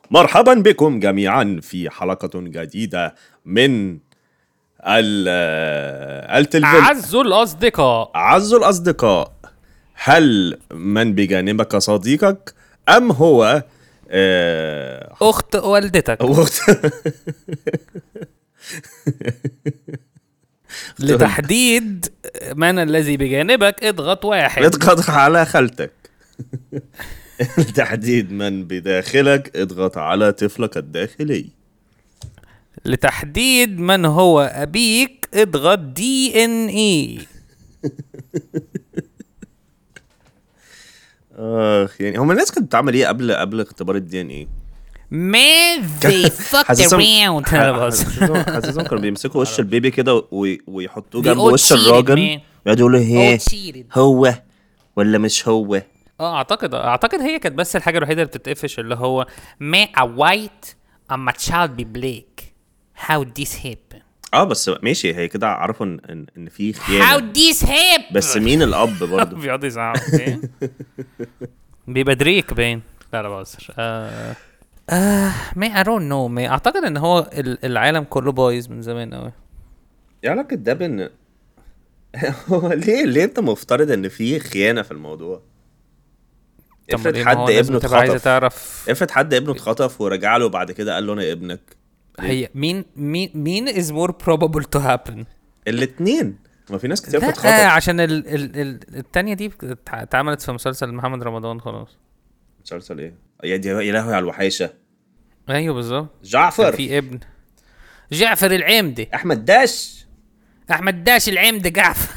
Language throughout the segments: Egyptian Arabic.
مرحبا بكم جميعا في حلقة جديدة من ال التلفزيون أعز الأصدقاء أعز الأصدقاء هل من بجانبك صديقك أم هو آه، أخت والدتك أخت لتحديد من الذي بجانبك اضغط واحد اضغط على خالتك لتحديد من بداخلك اضغط على طفلك الداخلي لتحديد من هو أبيك اضغط دي ان اي اخ يعني هم الناس كانت بتعمل ايه قبل قبل اختبار الدي ان ايه Man they fucked around أنا بهزر. حاسسهم حاسسهم كانوا بيمسكوا وش البيبي كده وي- ويحطوه They جنب all وش cheated, الراجل man. ويقعدوا يقولوا هي All cheated. هو ولا مش هو اه اعتقد اعتقد هي كانت بس الحاجه الوحيده اللي بتتقفش اللي هو ما a white a child be black how this happen اه بس ماشي هي كده عرفوا ان ان, إن في how خيانه this happen بس مين الاب برضه بيقعدوا يزعقوا إيه؟ بيبقى دريك باين لا لا بهزر آه آه ما I don't know ما اعتقد ان هو ال- العالم كله بايظ من زمان قوي ايه علاقه ده بان هو ليه ليه انت مفترض ان في خيانه في الموضوع افرض ليه؟ ما هو حد الناس ابنه بتبقى عايزه اتخطف تعرف افرض حد ابنه اتخطف ورجع له بعد كده قال له انا ابنك هي مين مين مين is more probable to happen الاتنين ما في ناس كتير لا بتتخطف عشان ال ال ال التانية دي اتع- اتعملت في مسلسل محمد رمضان خلاص مسلسل ايه يا دي يا لهوي على الوحيشه ايوه بالظبط كان جعفر في ابن جعفر العمدي احمد داش احمد داش العمدي جعفر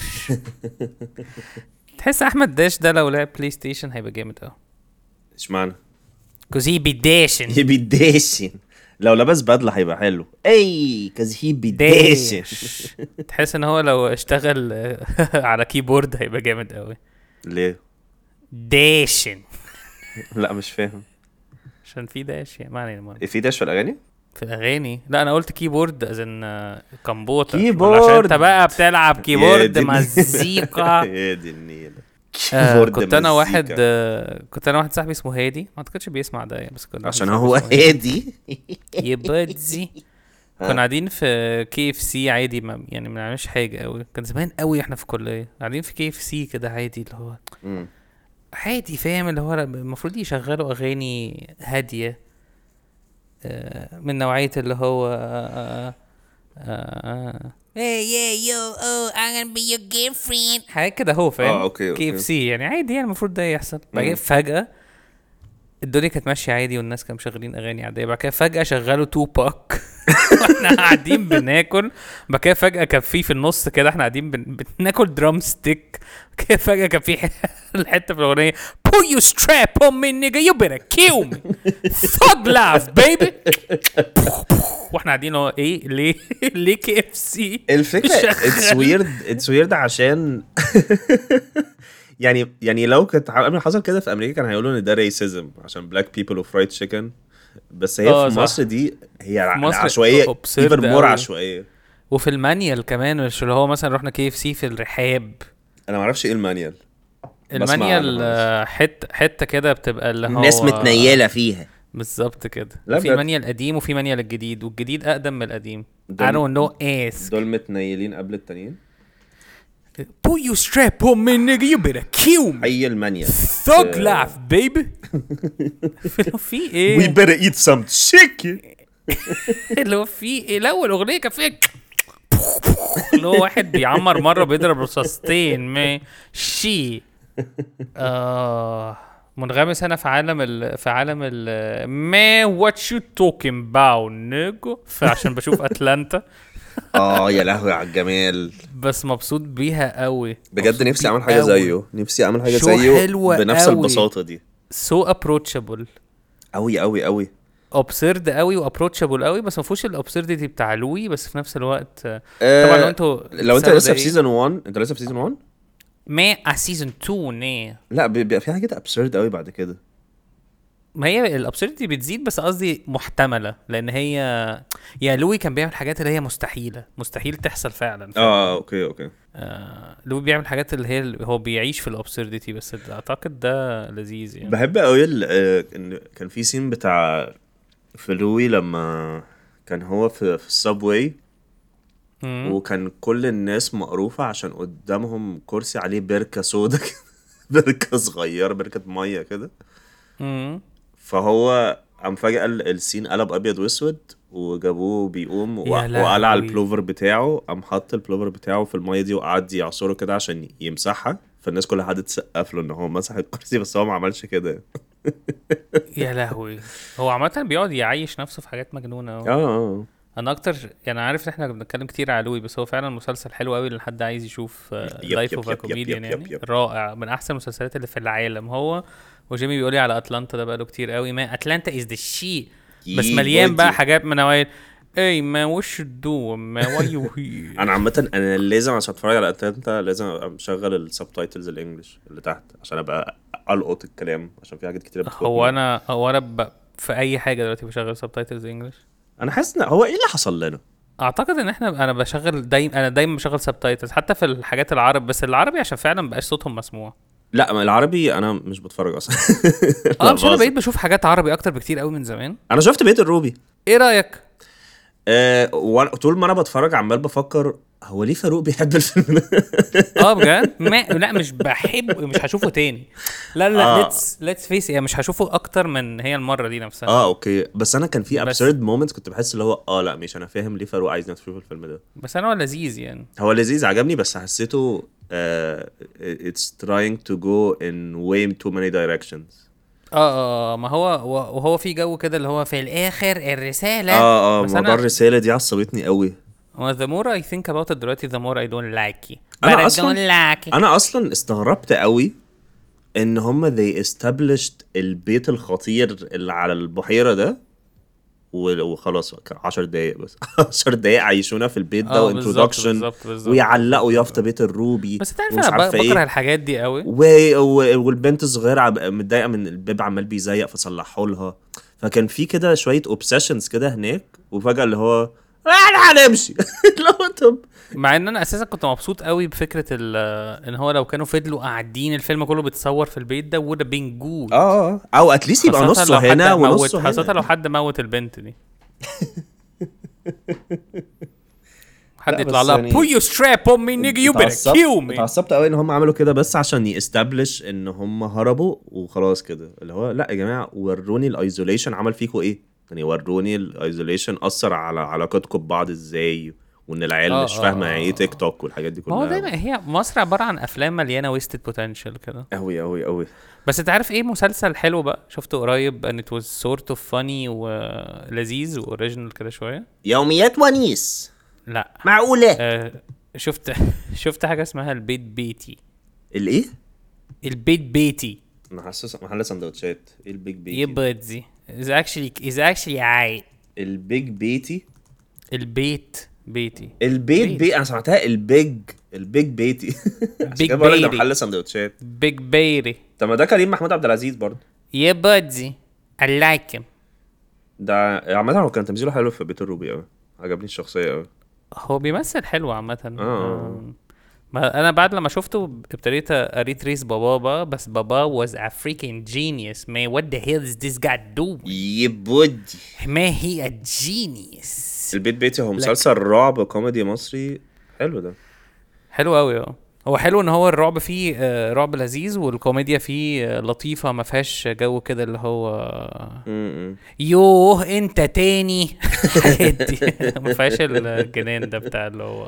تحس احمد داش ده لو لعب بلاي ستيشن هيبقى جامد قوي اشمعنى كوز هي بيداشن يبي داشن لو لبس بدله هيبقى حلو اي كز هي بيداشن داش تحس ان هو لو اشتغل على كيبورد هيبقى جامد قوي ليه داشن لا مش فاهم عشان في داش يعني ما علينا ما علينا. في داش في الاغاني في الاغاني لا انا قلت كيبورد ازن كمبيوتر كيبورد. عشان انت بقى بتلعب يا كيبورد دي- مزيكا يا دي النيله آه كيبورد كنت انا مزيكا. واحد آه كنت انا واحد صاحبي اسمه هادي ما اعتقدش بيسمع ده يعني بس كنا عشان واحد هو صاحبي اسمه هادي يا بادزي كنا قاعدين في كي اف سي عادي ما يعني ما بنعملش حاجه قوي كان زمان قوي احنا في الكليه قاعدين في كي اف سي كده عادي اللي هو مم. عادي فاهم اللي هو المفروض يشغلوا اغاني هاديه آه، من نوعيه اللي هو آه، آه، Hey yeah yo oh I'm gonna be your girlfriend حاجه كده هو فاهم آه، أوكي، كي اف أوكي. سي يعني عادي يعني المفروض ده يحصل بعد كده مم. فجاه الدنيا كانت ماشيه عادي والناس كانوا مشغلين اغاني عاديه بعد كده فجاه شغلوا تو باك واحنا قاعدين بناكل بعد كده فجاه كان في في النص كده احنا قاعدين بن... بناكل درام ستيك كده فجاه كان في الحته في الاغنيه pull your strap on me nigga you better kill me thug life baby واحنا قاعدين هو ايه ليه ليه كي اف سي الفكره اتس ويرد اتس ويرد عشان يعني يعني لو كانت قبل حصل كده في امريكا كان هيقولوا ان ده ريسيزم عشان بلاك بيبل وفرايد تشيكن بس هي آه، في صح. مصر دي هي مصر عشوائيه absurd ايفن مور أوي. عشوائيه وفي المانيال كمان مش اللي هو مثلا رحنا كي اف سي في الرحاب انا ما اعرفش ايه المانيال بسمع المانيال عنه بس. آه، حته حته كده بتبقى اللي هو الناس متنيله فيها بالظبط كده لا في بجد. مانيال القديم وفي مانيال الجديد والجديد اقدم من القديم I دول- don't know ask دول متنيلين قبل التانيين pull your strap on me nigga you better kill me اي المانيال thug life baby اللي هو في ايه better eat some chicken اللي هو في ايه الاول اغنيه كان فيها اللي هو واحد بيعمر مره بيضرب رصاصتين ما شي اه منغمس انا في عالم ال... في عالم ال ما وات يو توكينج باو نيجو فعشان بشوف اتلانتا اه يا لهوي على الجمال بس مبسوط بيها قوي بجد نفسي اعمل حاجه زيه نفسي اعمل حاجه شو زيه حلوة بنفس قوي. البساطه دي سو ابروتشابل قوي قوي قوي ابسرد قوي وابروتشابل قوي بس ما فيهوش الابسرديتي بتاع لوي بس في نفس الوقت آه، آه، طبعا لو انتوا لو انت السنة لسه في دي- سيزون 1 انت لسه في سيزون 1 ما على سيزون 2 نيه لا بي- بيبقى في حاجات ابسورد قوي بعد كده ما هي الابسرديتي بتزيد بس قصدي محتمله لان هي يا لوي كان بيعمل حاجات اللي هي مستحيله مستحيل تحصل فعلا اه اوكي اوكي آه لوي بيعمل حاجات اللي هي اللي هو بيعيش في الابسرديتي بس اعتقد ده لذيذ يعني بحب قوي ال- آه، ان كان في سين بتاع في لوي لما كان هو في, في السبواي مم. وكان كل الناس مقروفة عشان قدامهم كرسي عليه بركة سودا كده بركة صغيرة بركة مية كده مم. فهو قام فجأة ال- السين قلب أبيض وأسود وجابوه بيقوم و- يا وقلع لهوي. البلوفر بتاعه قام حط البلوفر بتاعه في المية دي وقعد يعصره كده عشان يمسحها فالناس كلها قعدت تسقف له ان هو مسح الكرسي بس هو ما عملش كده يا لهوي هو عامة بيقعد يعيش نفسه في حاجات مجنونة أوي. اه اه انا اكتر يعني عارف ان احنا بنتكلم كتير على لوي بس هو فعلا مسلسل حلو قوي لحد عايز يشوف يب- لايف يب- اوف ا يب- يب- كوميديان يب- يعني يب. رائع من احسن المسلسلات اللي في العالم هو وجيمي بيقول لي على اتلانتا ده بقاله كتير قوي ما اتلانتا از ذا شي بس يي مليان بقى بودي. حاجات من نوعية اي ما وش الدو ما واي يو هي انا عامة انا لازم عشان اتفرج على اتلانتا لازم ابقى مشغل السبتايتلز الانجليش اللي تحت عشان ابقى القط الكلام عشان في حاجات كتير هو انا هو انا ب... في اي حاجه دلوقتي بشغل سبتايتلز انجلش انا حاسس ان هو ايه اللي حصل لنا اعتقد ان احنا انا بشغل دايما انا دايما بشغل سبتايتلز حتى في الحاجات العرب بس العربي عشان فعلا مبقاش صوتهم مسموع لا ما العربي انا مش بتفرج اصلا لا، اه مش انا بهزر. بقيت بشوف حاجات عربي اكتر بكتير قوي من زمان انا شفت بيت الروبي ايه رايك آه وأنا- طول ما انا بتفرج عمال بفكر هو ليه فاروق بيحب الفيلم ده اه بجد ما لا مش بحب مش هشوفه تاني لا لا آه. ليتس ليتس فيس يعني مش هشوفه اكتر من هي المره دي نفسها اه اوكي بس انا كان في بس- ابسورد مومنتس كنت بحس اللي هو اه لا مش انا فاهم ليه فاروق عايزني اشوف الفيلم ده بس انا هو لذيذ يعني هو لذيذ عجبني بس حسيته uh, it's trying to go in way too many directions اه اه ما هو وهو في جو كده اللي هو في الاخر الرساله اه اه بس موضوع انا الرسالة دي عصبتني قوي well, the more I think about it دلوقتي the more I don't like you أنا but I أصلاً- don't like you انا اصلا استغربت قوي ان هم they established البيت الخطير اللي على البحيرة ده و- وخلاص 10 دقايق بس 10 دقايق عايشونا في البيت ده آه، بالظبط، وانترودكشن بالظبط، بالظبط. ويعلقوا يافطة بيت الروبي بس انت عارف ومش انا ب- عارفة بكره ايه الحاجات دي قوي و... و... والبنت الصغيرة عب- متضايقة من الباب عمال بيزيق فصلحوا لها فكان في كده شوية اوبسيشنز كده هناك وفجأة اللي هو احنا هنمشي لو طب مع ان انا اساسا كنت مبسوط قوي بفكره ال- ان هو لو كانوا فضلوا قاعدين الفيلم كله بيتصور في البيت ده would have been good اه او اتليست يبقى خاصة نصه لو حد هنا موت- ونصه خاصة هنا لو حد موت البنت دي حد لا، يطلع بس لها يعني- put your strap on me nigga you better اتعصبت- kill me اتعصبت قوي ان هم عملوا كده بس عشان يستبلش ان هم هربوا وخلاص كده اللي هو لا يا جماعه وروني الايزوليشن عمل فيكوا ايه يعني وروني الايزوليشن اثر على علاقتكم ببعض ازاي وان العيال آه، مش آه، فاهمه آه، يعني ايه تيك توك والحاجات دي ما هو كلها دايما هي مصر عبارة عن افلام مليانة ويستد بوتنشال كده قوي قوي قوي بس انت عارف ايه مسلسل حلو بقى شفته قريب ان it was sort of funny ولذيذ واوريجينال كده شوية يوميات ونيس لا معقوله آه شفت شفت حاجة اسمها البيت بيتي الايه البيت بيتي انا حاسس محل سندوتشات ايه البيج بيتي يبدزي is actually is actually عاي البيج بيتي البيت بيتي البيت بيت. بي انا سمعتها البيج البيج بيتي عشان بيج كده بقول لك ده بيتي. محل سندوتشات بيج بيري طب ما ده كريم محمود عبد العزيز برضه يبدزي I like him ده عامة هو كان تمثيله حلو في بيت الروبي قوي عجبني الشخصية قوي هو بيمثل حلو عامة آه. آم، ما انا بعد لما شفته ابتديت اريد تريس بابا بقى بس بابا was a freaking genius man what the hell is this guy doing يبودي man he a genius البيت بيتي هو مسلسل رعب كوميدي مصري حلو ده حلو قوي اه هو حلو ان هو الرعب فيه آه، رعب لذيذ والكوميديا فيه آه، لطيفة ما فيهاش جو كده اللي هو م-م. يوه انت تاني الحاجات دي ما فيهاش الجنان ده بتاع اللي هو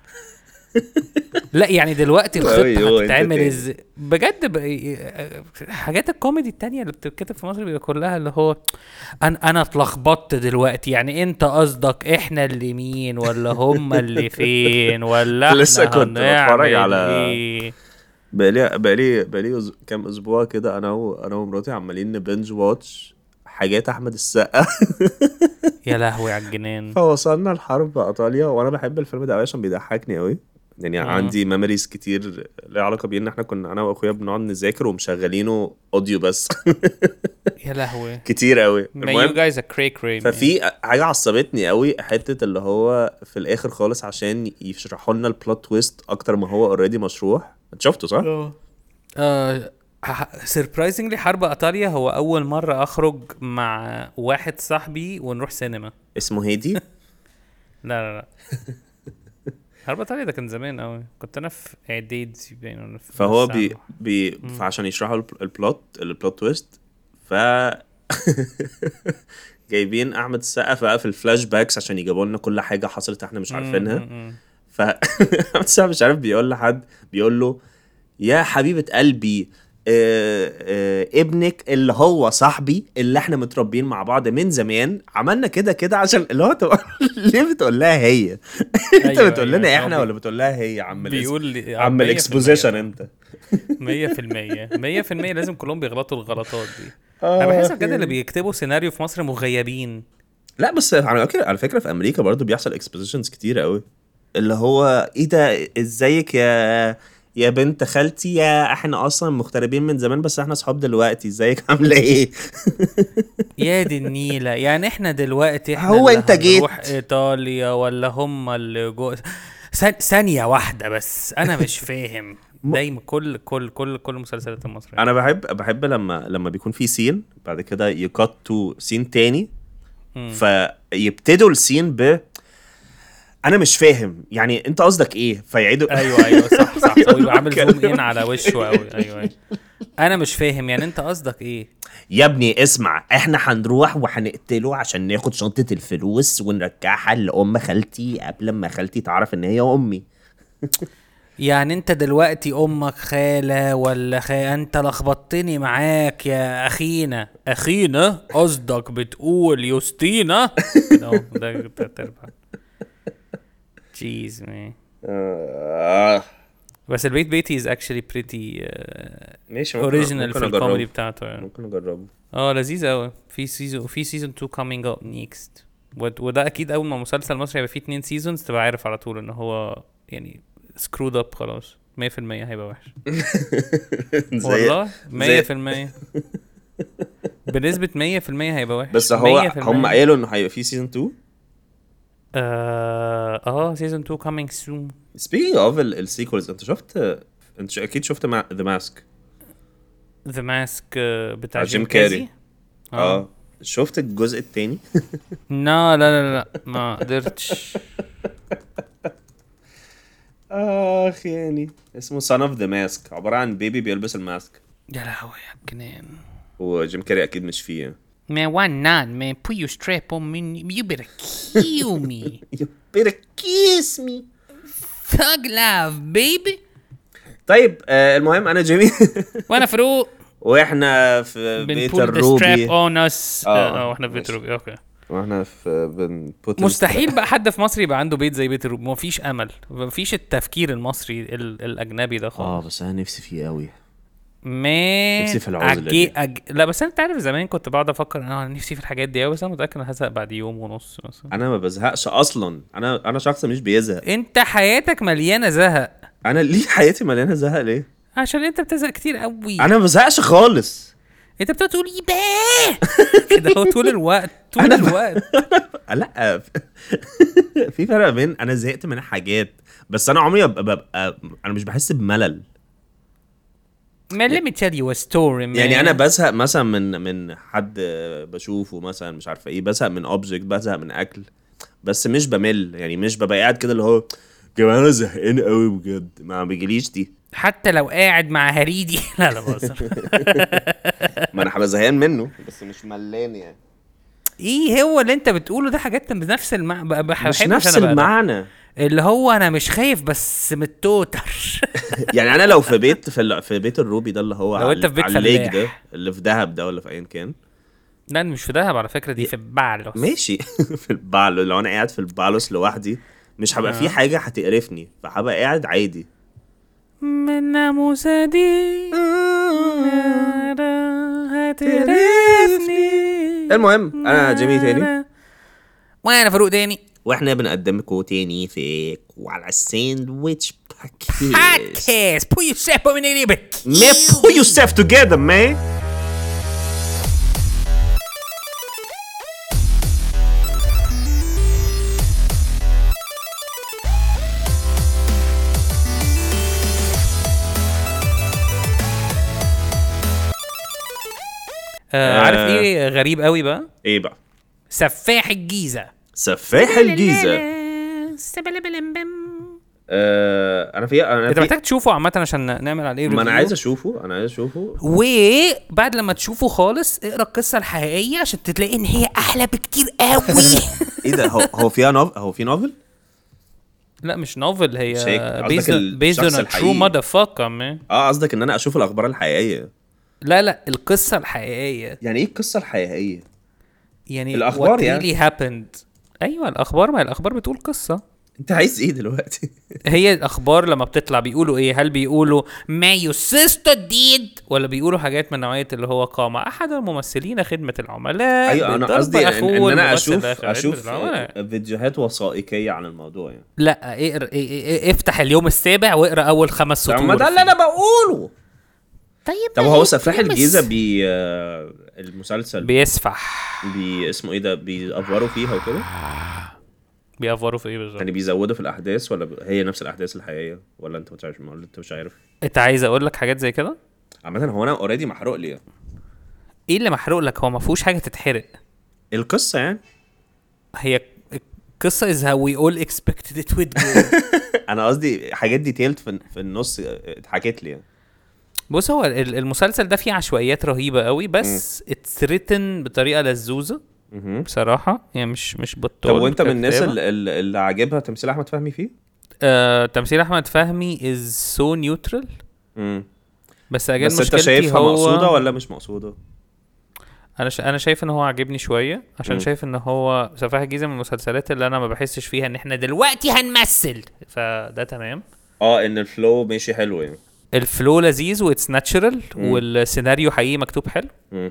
لا يعني دلوقتي أيوه، الخطه أنت هتتعمل تاني. ازاي بجد بقى حاجات الكوميدي التانية اللي بتتكتب في مصر بيبقى كلها اللي هو انا انا اتلخبطت دلوقتي يعني انت قصدك احنا اللي مين ولا هم اللي فين ولا احنا لسه كنت هنعمل بتفرج على- ايه بقالي بقالي بقالي أز... كام اسبوع كده انا و... انا ومراتي عمالين نبنج واتش حاجات احمد السقا يا لهوي على الجنان فوصلنا لحرب ايطاليا وانا بحب الفيلم ده قوي عشان بيضحكني قوي يعني مم. عندي ميموريز كتير ليها علاقه بيه ان احنا كنا انا واخويا بنقعد نذاكر ومشغلينه اوديو بس يا لهوي كتير قوي ما المهم you guys are cray cray man. ففي حاجه عصبتني قوي حته اللي هو في الاخر خالص عشان يشرحوا لنا البلوت تويست اكتر ما هو اوريدي مشروح انت شفته صح؟ آه سربرايزنجلي حرب ايطاليا هو اول مره اخرج مع واحد صاحبي ونروح سينما اسمه هادي لا لا لا حرب ايطاليا ده كان زمان قوي كنت انا في اعدادي باين ولا في فهو نص بي ثانوي. بي فعشان يشرحوا الب- البلوت البلوت تويست ف جايبين احمد السقا بقى في الفلاش باكس عشان يجيبوا لنا كل حاجه حصلت احنا مش عارفينها م- م- م. ف احمد السقا مش عارف بيقول لحد بيقول له يا حبيبه قلبي آه آه ابنك اللي هو صاحبي اللي احنا متربيين مع بعض من زمان عملنا كده كده عشان اللي هو طب ليه بتقول لها هي؟ انت أيوة، بتقول أيوة، لنا هو احنا بي- ولا بتقول لها هي يا عم الإكس- بيقول لي عم 100% الاكسبوزيشن انت 100% 100% لازم كلهم بيغلطوا الغلطات دي انا بحس بجد اللي بيكتبوا سيناريو في مصر مغيبين لا بس على فكره على فكره في امريكا برضو بيحصل اكسبوزيشنز كتير قوي اللي هو ايه ده ازيك يا يا بنت خالتي يا احنا اصلا مغتربين من زمان بس احنا اصحاب دلوقتي ازيك عامله ايه يا دي النيلة يعني احنا دلوقتي احنا هو اللي انت جيت. هنروح ايطاليا ولا هم اللي جو ثان- ثانية واحدة بس انا مش فاهم دايما كل كل كل كل المسلسلات المصرية انا بحب بحب لما لما بيكون في سين بعد كده يكت تو سين تاني مم. فيبتدوا السين ب انا مش فاهم يعني انت قصدك ايه فيعيدوا ايوه ايوه صح صح أيوة، ويبقى عامل بتكلم. زوم ان على وشه قوي ايوه ايوه انا مش فاهم يعني انت قصدك ايه يا ابني اسمع احنا هنروح وهنقتله عشان ناخد شنطة الفلوس ونرجعها لأم خالتي قبل ما خالتي تعرف ان هي امي يعني انت دلوقتي امك خالة ولا خا انت لخبطتني معاك يا اخينا اخينا قصدك بتقول يوستينا كده اهو، ده ده تربع جيز مان آه. بس البيت بيتي از اكشلي بريتي ماشي اوريجينال في ممكن الكوميدي اجربه بتاعته يعني ممكن اجربه اه لذيذ قوي في سيزون في سيزون 2 كامينج اب نيكست وده اكيد اول ما مسلسل مصري هيبقى فيه اتنين سيزونز تبقى عارف على طول ان هو يعني سكرود اب خلاص 100% هيبقى وحش زي والله زي- 100% بنسبة 100% هيبقى وحش بس هو 100%. هم قالوا انه هيبقى في سيزون 2 اه اه سيزون 2 كامينج سون سبيكينج اوف السيكولز انت شفت انت ش- اكيد شفت ذا ماسك ذا ماسك بتاع بتاع جيم جيم كاري. كاري اه شفت الجزء الثاني لا لا لا لا ما قدرتش اخ يعني اسمه سان اوف ذا ماسك عباره عن بيبي بيلبس الماسك يا لهوي يا جنان وجيم كاري اكيد مش فيه يعني. Man, why not, man? Put your strap on me. You better kill me. You better kiss me Thug life, baby. طيب آه المهم انا جيمي وانا فاروق واحنا في بيت بنبول ذا ستراب الروبي اون اس آه، اه واحنا في بيت ماشي. روبي اوكي واحنا في بنبوت مستحيل بقى حد في مصر يبقى عنده بيت زي بيت الروبي مفيش امل مفيش التفكير المصري ال- الاجنبي ده اه خالص بس انا نفسي فيه قوي ما نفسي في العزلة أجي... دي. أج... لا بس انت عارف زمان كنت بقعد افكر انا نفسي في الحاجات دي قوي بس انا متاكد انا هزهق بعد يوم ونص مثلا انا ما بزهقش اصلا انا انا شخص مش بيزهق انت حياتك مليانه زهق انا ليه حياتي مليانه زهق ليه عشان انت بتزهق كتير قوي انا ما بزهقش خالص انت بتقعد تقول ايه بقى كده هو طول الوقت طول أنا ب- الوقت لا في فرق بين انا زهقت من حاجات بس انا عمري ببقى, ببقى انا مش بحس بملل ما let me tell you a story man. يعني انا بزهق مثلا من من حد بشوفه مثلا مش عارفه ايه بزهق من اوبجكت بزهق من اكل بس مش بمل يعني مش ببقى قاعد كده اللي هو كمان انا زهقان قوي بجد ما بيجيليش دي حتى لو قاعد مع هريدي لا لا بهزر ما انا هبقى زهقان منه بس مش ملان يعني ايه هو اللي انت بتقوله ده حاجات بنفس المعنى مش نفس المعنى اللي هو انا مش خايف بس متوتر يعني انا لو في بيت في, ال- في بيت الروبي ده اللي هو لو على- أنت في بيت على الليك فلاح. ده اللي في دهب ده ولا في ايا كان لا أنا مش في دهب على فكره دي في بعلوس ماشي في البالو لو انا قاعد في البالوس لوحدي مش هبقى في آه. حاجه هتقرفني فهبقى قاعد عادي من ناموسة دي هتعرفني المهم انا جيمي تاني وانا فاروق تاني واحنا بنقدم لكم تاني في وعلى الساندويتش باكيت بودكاست put yourself on an epic Man, pull yourself together, man. آه عارف آه. ايه غريب قوي بقى ايه بقى سفاح الجيزه سفاح الجيزه آه انا في انا انت في محتاج تشوفه عامه عشان نعمل عليه ما انا review. عايز اشوفه انا عايز اشوفه وبعد لما تشوفه خالص اقرا القصه الحقيقيه عشان تلاقي ان هي احلى بكتير قوي ايه ده هو هو فيها نوف هو في نوفل لا مش نوفل هي مش هيك. قصدك based on, based الشخص on a true الحقيقي. motherfucker man اه قصدك ان انا اشوف الاخبار الحقيقيه لا لا القصه الحقيقيه يعني ايه القصه الحقيقيه يعني الأخبار what يعني. really happened ايوه الاخبار ما الاخبار بتقول قصه انت عايز ايه دلوقتي هي الاخبار لما بتطلع بيقولوا ايه هل بيقولوا ما يوسيستو ديد ولا بيقولوا حاجات من نوعيه اللي هو قام احد الممثلين خدمه العملاء ايوه انا بالضرب قصدي ان, أخوه إن انا الممثل اشوف خدمة اشوف العملاء. فيديوهات وثائقيه عن الموضوع يعني لا اقرا إيه- إيه- إيه- افتح اليوم السابع واقرا اول خمس طب سطور ما ده اللي انا بقوله طيب طب ما هو هي سفاح بتلمس. الجيزه بي آه، المسلسل بي, بيسفح بي اسمه ايه ده بيأفوروا فيها وكده بيأفوروا في ايه بالظبط يعني بيزودوا في الاحداث ولا ب- هي نفس الاحداث الحقيقيه ولا انت مش عارف ولا انت مش عارف انت عايز اقول لك حاجات زي كده عامه هو انا اوريدي محروق لي ايه اللي محروق لك هو ما فيهوش حاجه تتحرق القصه يعني هي القصه is how we all expected it would go انا قصدي حاجات ديتيلد في, في النص اتحكت لي يعني بص هو ال- المسلسل ده فيه عشوائيات رهيبه قوي بس اتس ريتن بطريقه لذوذه مهم. بصراحه يعني مش مش بطال طب وانت من الناس ككتابة. اللي, اللي اللي عاجبها تمثيل احمد فهمي فيه؟ آه تمثيل احمد فهمي از سو نيوترال امم بس اجل بس انت مشكلتي شايفها هو مقصوده ولا مش مقصوده؟ انا ش... انا شايف ان هو عاجبني شويه عشان مم. شايف ان هو سفاح الجيزه من المسلسلات اللي انا ما بحسش فيها ان احنا دلوقتي هنمثل فده تمام اه ان الفلو ماشي حلو يعني الفلو لذيذ واتس ناتشرال مم. والسيناريو حقيقي مكتوب حلو مهم.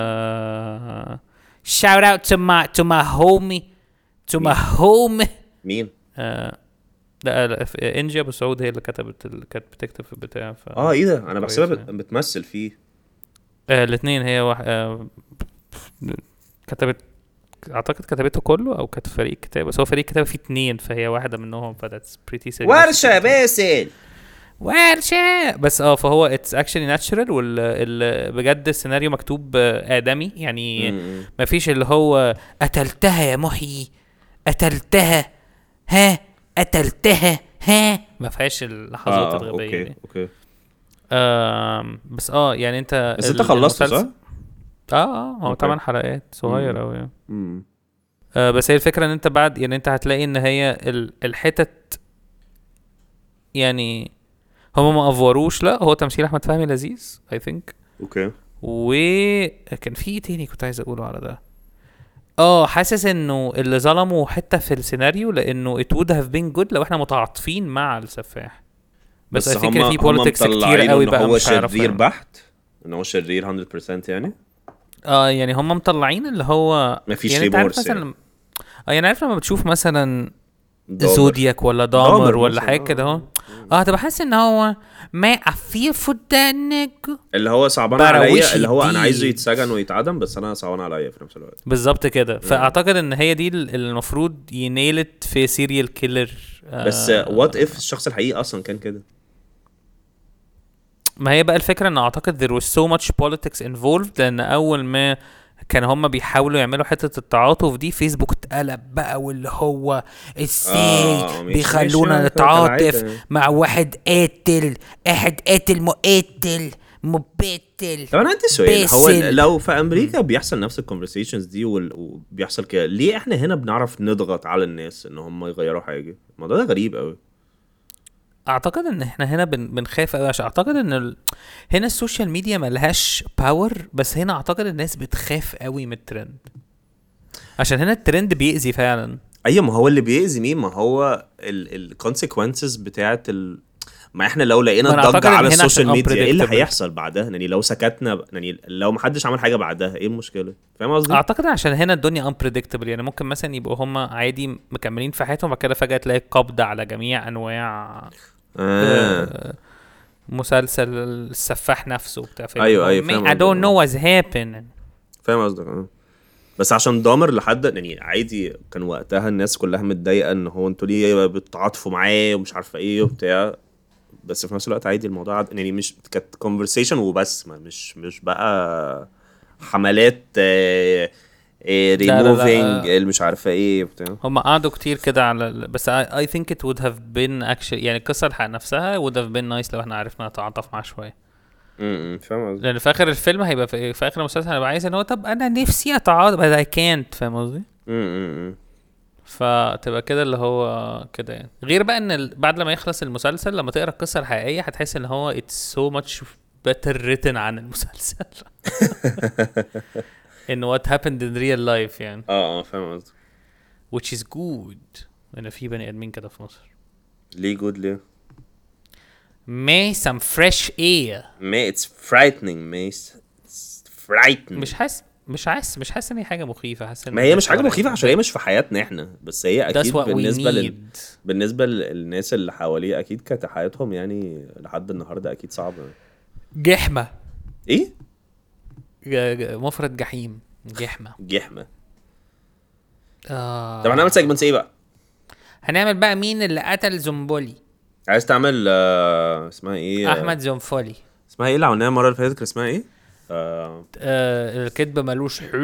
آه... shout out to my to my homie to my home مين؟ آه... لا لا ف- انجي ابو سعود هي اللي كتبت اللي كانت بتكتب في البتاع ف... اه ايه ده؟ انا بحسبها كويس بت- يعني. بتمثل فيه آه الاثنين هي واحد آه... كتبت اعتقد كتبته كله او كانت فريق كتابه بس هو فريق كتابه فيه اتنين فهي واحده منهم فذاتس بريتي ورشه يا باسل ورشه بس اه فهو اتس اكشلي ناتشرال وال ال- بجد السيناريو مكتوب آه، ادمي يعني مم. ما فيش اللي هو قتلتها يا محيي قتلتها ها قتلتها ها ما فيهاش اللحظات اه الغبيه اوكي دي اوكي آم بس اه يعني انت بس انت ال- خلصته المسلسل- صح؟ اه اه هو اوكي. 8 حلقات صغير مم. قوي يعني امم آه بس هي الفكره ان انت بعد يعني انت هتلاقي ان هي ال- الحتت يعني هما ما افوروش لا هو تمثيل احمد فهمي لذيذ اي ثينك اوكي وكان في ايه تاني كنت عايز اقوله على ده اه حاسس انه اللي ظلموا حته في السيناريو لانه it would have been good لو احنا متعاطفين مع السفاح بس, بس هما- في هما بوليتكس كتير مطلعينه قوي إن بقى هو مش هيعرف شرير يعمل. بحت ان هو شرير 100% يعني اه يعني هم مطلعين اللي هو مفيش يعني انت عارف remorse مثلا يعني. اه يعني عارف لما بتشوف مثلا دامر. زودياك ولا دامر دامر ولا مثلاً، حاجه آه. كده اهو اه هتبقى حاسس ان هو ما افيل فودانك اللي هو صعبان بروشي عليا اللي هو انا دي. عايزه يتسجن ويتعدم بس انا صعبان عليا في نفس الوقت بالظبط كده فاعتقد ان هي دي ال- المفروض ينيلت في سيريال كيلر بس وات اف الشخص الحقيقي اصلا كان كده ما هي بقى الفكره ان اعتقد there was so much politics involved لان اول ما كان هم بيحاولوا يعملوا حته التعاطف دي فيسبوك اتقلب بقى واللي هو ازاي آه، ماشي، بيخلونا ماشي، نتعاطف كالعادة. مع واحد قاتل واحد قاتل مقاتل مبتل طب انا عندي سؤال هو باسل. لو في امريكا بيحصل نفس الكونفرسيشنز دي وال- وبيحصل كده ليه احنا هنا بنعرف نضغط على الناس ان هم يغيروا حاجه الموضوع ده غريب قوي اعتقد ان احنا هنا بن بنخاف قوي عشان اعتقد ان ال... هنا السوشيال ميديا ملهاش باور بس هنا اعتقد الناس بتخاف قوي من الترند عشان هنا الترند بيأذي فعلا ايوه ما هو اللي بيأذي مين ما هو الكونسيكونسز بتاعت ال... ما احنا لو لقينا ما أنا أعتقد الضجه إن على هنا السوشيال عشان ميديا ايه اللي unpredictable. هيحصل بعدها يعني لو سكتنا يعني لو ما حدش عمل حاجه بعدها ايه المشكله فاهم قصدي اعتقد عشان هنا الدنيا unpredictable يعني ممكن مثلا يبقوا هم عادي مكملين في حياتهم وبعد كده فجاه تلاقي قبض على جميع انواع آه. آه، مسلسل السفاح نفسه بتاع فيلم أيوة، أيوة، فاهم I don't قصدك. know what's happening فاهم قصدك اه بس عشان دامر لحد يعني عادي كان وقتها الناس كلها متضايقه ان هو انتوا ليه بتتعاطفوا معاه ومش عارفه ايه وبتاع بس في نفس الوقت عادي الموضوع عاد يعني مش كانت كونفرسيشن وبس ما مش مش بقى حملات لا، لا، ريموفينج آه. اللي مش عارفه ايه بتاع هم قعدوا كتير كده على ال- بس I, I think it would have been actually يعني القصة الحق نفسها would have been nice لو احنا عرفنا نتعاطف معاه شوية امم فاهم قصدي لأن في آخر الفيلم هيبقى في, في آخر المسلسل هيبقى عايز ان هو طب أنا نفسي أتعاطف but I can't فاهم قصدي؟ امم فتبقى كده اللي هو كده يعني غير بقى ان ال- بعد لما يخلص المسلسل لما تقرا القصه الحقيقيه هتحس ان هو it's so much better written عن المسلسل ان what happened in real life يعني اه اه فاهم قصدي which is good ان في بني ادمين كده في مصر ليه جود ليه may some fresh air ما it's frightening ما it's frightening مش حاسس مش حاسس مش حاسس ان هي حاجه مخيفه حاسس ان ما هي مش حاجه مخيفه عشان هي مش في حياتنا احنا بس هي that's اكيد what we بالنسبه لل... need بالنسبه للناس اللي حواليه اكيد كانت حياتهم يعني لحد النهارده اكيد صعبه جحمه ايه ج- ج- مفرد جحيم جحمه جحمه آه. طب هنعمل سيجمنتس ايه بقى هنعمل بقى مين اللي قتل زنبولي عايز تعمل آه اسمها ايه احمد زنفولي اسمها ايه اللي عملناها المره اللي فاتت كان اسمها ايه آه... آه الكذب ملوش حق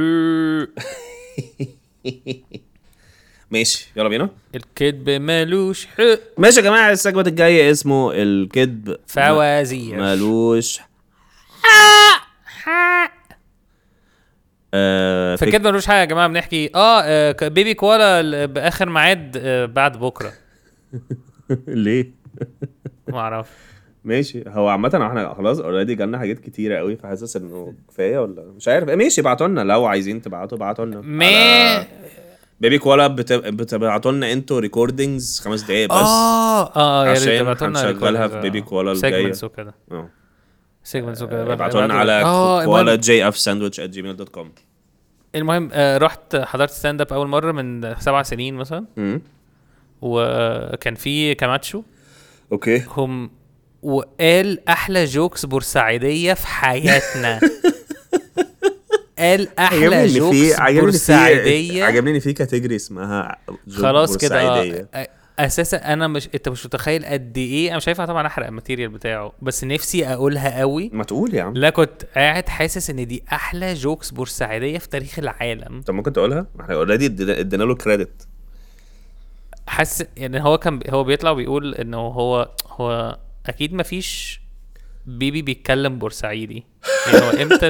ماشي يلا بينا الكذب ملوش حق ماشي يا جماعه السيجمنت الجاي اسمه الكذب فوازير ملوش آه فك- فالكذب ملوش حق يا جماعه بنحكي اه, آه ك- بيبي كوالا ال- باخر ميعاد آه بعد بكره ليه ما اعرف ماشي هو عامة احنا خلاص اوريدي جالنا حاجات كتيرة قوي فحاسس انه كفاية ولا مش عارف ماشي ابعتوا لنا لو عايزين تبعتوا ابعتوا لنا ما على بيبي كوالا بت... بتبعتوا لنا انتوا ريكوردنجز خمس دقايق بس اه اه يا ريت عشان تبعتوا لنا هنشغلها recordings، في آه. بيبي كوالا الجاية. segments وكده اه سيجمنتس وكده ابعتوا لنا على اه كوالا المهم, جي اف ساندويتش ات جيميل دوت كوم المهم آه رحت حضرت ستاند اب اول مره من سبع سنين مثلا وكان في كاماتشو اوكي هم وقال احلى جوكس بورسعيديه في حياتنا قال احلى جوكس بورسعيديه عجبني ان في كاتيجوري اسمها جوك خلاص كده بورسعيدية. آه. اساسا انا مش انت مش متخيل قد ايه انا مش هينفع طبعا احرق الماتيريال بتاعه بس نفسي اقولها قوي ما تقول يا عم لا كنت قاعد حاسس ان دي احلى جوكس بورسعيديه في تاريخ العالم طب ممكن تقولها؟ ما احنا اوريدي ادينا له كريدت حاسس يعني هو كان هو بيطلع وبيقول انه هو هو اكيد ما فيش بيبي بيتكلم بورسعيدي يعني هو امتى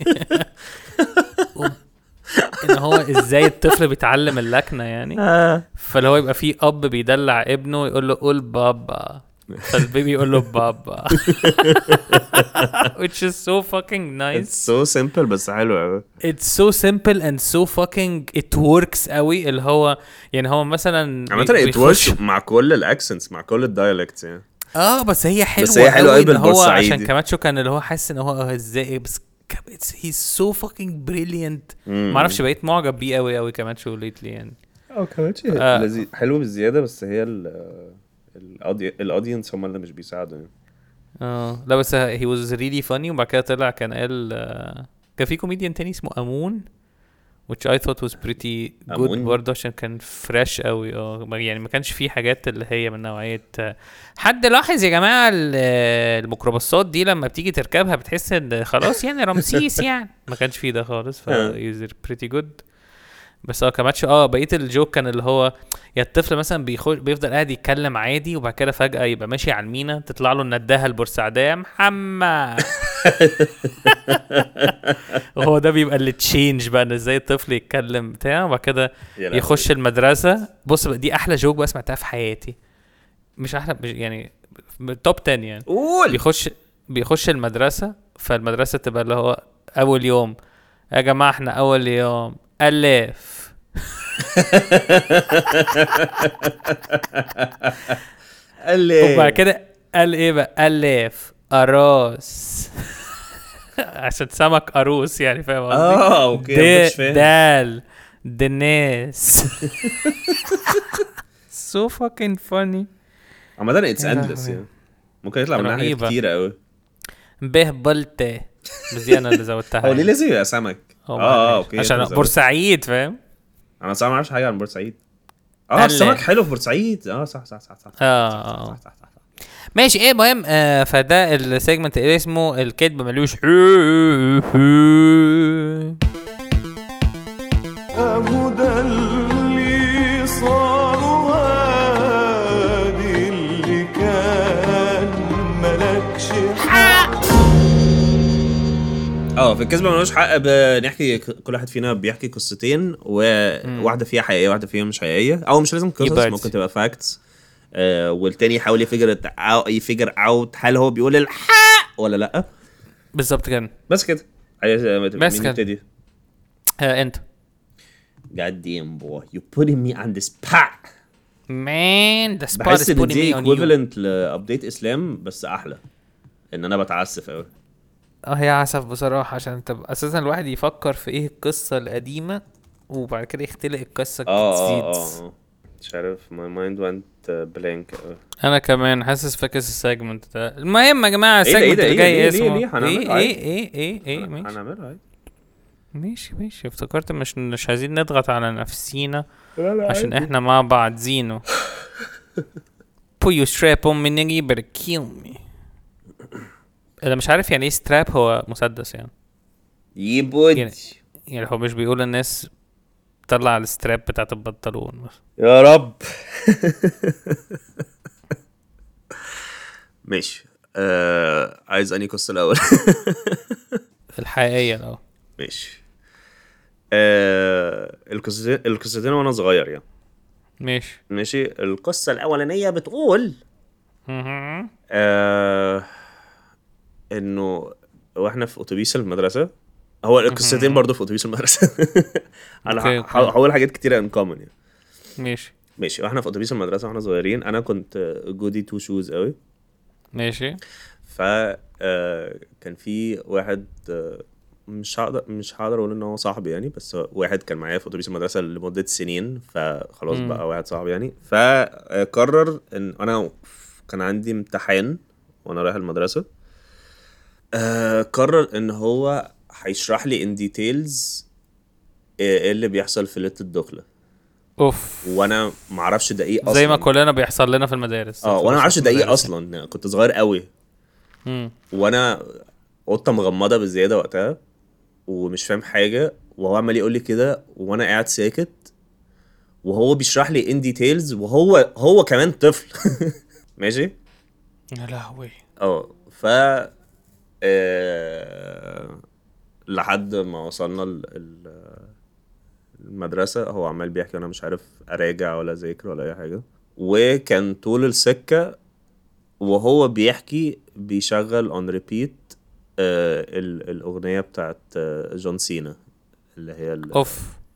ان هو ازاي الطفل بيتعلم اللكنه يعني فاللي هو يبقى في اب بيدلع ابنه يقول له قول بابا فالبيبي يقول له بابا which is so fucking nice It's so simple بس حلو قوي it's so simple and so fucking it works قوي اللي هو يعني هو مثلا عامة بي- it بيخش- works مع كل الاكسنتس مع كل الدايلكتس يعني اه بس هي حلوه بس هي حلوة قوي قوي ان هو بالبورسعيدي. عشان كاماتشو كان اللي هو حاسس ان هو ازاي بس هيز سو فاكينج بريليانت مم. ما اعرفش بقيت معجب بيه قوي قوي كاماتشو ليتلي يعني اه كمان آه. لذيذ حلو بالزيادة بس هي ال الاودينس هم اللي مش بيساعدوا يعني اه لا بس هي واز ريلي فاني وبعد كده طلع كان قال آه، كان في كوميديان تاني اسمه امون which I thought was pretty good أمون؟ برضه عشان كان فريش قوي اه ما- يعني ما كانش فيه حاجات اللي هي من نوعية آه، حد لاحظ يا جماعة ال- آه، الميكروباصات دي لما بتيجي تركبها بتحس ان خلاص يعني رمسيس يعني ما كانش فيه ده خالص ف آه. is pretty good بس اه كماتش اه بقيه الجوك كان اللي هو يا الطفل مثلا بيخش بيفضل قاعد يتكلم عادي وبعد كده فجاه يبقى ماشي على المينا تطلع له النداهه البورسعيديه يا محمد وهو ده بيبقى اللي تشينج بقى ان ازاي الطفل يتكلم بتاع وبعد كده يا لهوي. يخش المدرسه بص بقى دي احلى جوك بقى سمعتها في حياتي مش احلى مش يعني توب 10 يعني قول بيخش بيخش المدرسة فالمدرسة تبقى اللي هو أول يوم يا جماعة احنا أول يوم ألف قال لي وبعد كده قال إيه بقى ألف أراس عشان سمك أروس يعني فاهم قصدي؟ اه اوكي ما د كنتش فاهم دال دنيس so fucking funny عامة اتس يا اندلس لهوي. يعني ممكن يطلع منها حاجات رهيبة. كتيرة قوي به بلتة بس دي أنا اللي زودتها هو ليه يعني. لازم يبقى سمك؟ هو اه اه معلش. اوكي عشان أنت زودت. بورسعيد فاهم انا صراحة ما اعرفش حاجة عن بورسعيد اه قال السمك لي. حلو في بورسعيد اه صح صح صح صح اه صح صح صح ماشي ايه مهم آه فده السيجمنت اللي اسمه الكذب ملوش أهو ده اللي صار وادي اللي كان ملكش حق اه في الكذبه ملوش حق بنحكي كل واحد فينا بيحكي قصتين وواحده فيها حقيقيه واحده فيها مش حقيقيه او مش لازم قصص يبقى ممكن تبقى فاكتس آه والتاني يحاول يفجر يفجر اوت هل هو بيقول الحق ولا لا بالظبط كده بس كده عايز بس مين كده. يبتدي آه انت God damn boy you putting me on the spot مان ذا سبوت بحس از ان putting دي me on you equivalent لابديت اسلام بس احلى ان انا بتعسف قوي اه هي عسف بصراحة عشان تبقى اساسا الواحد يفكر في ايه القصة القديمة وبعد كده يختلق القصة اه اه الجديد اه آه. مش عارف my mind went blank قوي انا كمان حاسس فاكس السيجمنت ده المهم يا جماعة إيه ده، إيه السيجمنت ده، اللي إيه جاي ده، ليه، اسمه ليه، هنعمله ايه عادي. ايه ايه ايه ايه ماشي هنعملها عادي ماشي ماشي افتكرت مش مش عايزين نضغط على نفسينا لا لا عشان احنا مع بعض زينو put your strap on me nigga you better kill me انا مش عارف يعني ايه ستراب هو مسدس يعني يبود يعني- يعني هو مش بيقول الناس طلع الستراب بتاعت البنطلون بس يا رب ماشي آه عايز اني قصه الاول الحقيقية اه ماشي آه القصتين القصتين وانا صغير يعني ماشي ماشي القصه الاولانيه بتقول مهم. آه انه واحنا في اتوبيس المدرسه هو القصتين برضو في اتوبيس المدرسه انا أوكي، ه- أوكي. هقول حاجات كتيره ان كومن يعني ماشي ماشي واحنا في اتوبيس المدرسه واحنا صغيرين انا كنت جودي تو شوز قوي ماشي ف آه، كان في واحد آه، مش هقدر مش هقدر اقول ان هو صاحبي يعني بس هو واحد كان معايا في اتوبيس المدرسه لمده سنين فخلاص مم. بقى واحد صاحبي يعني فقرر ان انا كان عندي امتحان وانا رايح المدرسه آه، قرر ان هو هيشرح لي ان ديتيلز ايه اللي بيحصل في ليله الدخله اوف وانا ما اعرفش ده ايه اصلا زي ما كلنا بيحصل لنا في المدارس اه وانا ما اعرفش ده ايه اصلا كنت صغير قوي مم. وانا قطه مغمضه بزياده وقتها ومش فاهم حاجه وهو عمال يقول لي كده وانا قاعد ساكت وهو بيشرح لي ان ديتيلز وهو هو كمان طفل ماشي يا لهوي اه ف آه... لحد ما وصلنا ال... ال... المدرسة هو عمال بيحكي وانا مش عارف اراجع ولا اذاكر ولا اي حاجة وكان طول السكة وهو بيحكي بيشغل اون ريبيت ال... الاغنية بتاعت آه، جون سينا اللي هي ال... اوف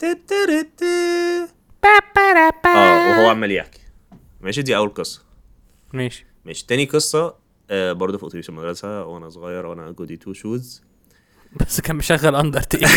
اه وهو عمال يحكي ماشي دي اول قصة ماشي ماشي تاني قصة آه برضه في اتوبيس المدرسة وانا صغير وانا جودي تو شوز بس كان مشغل اندرتيكر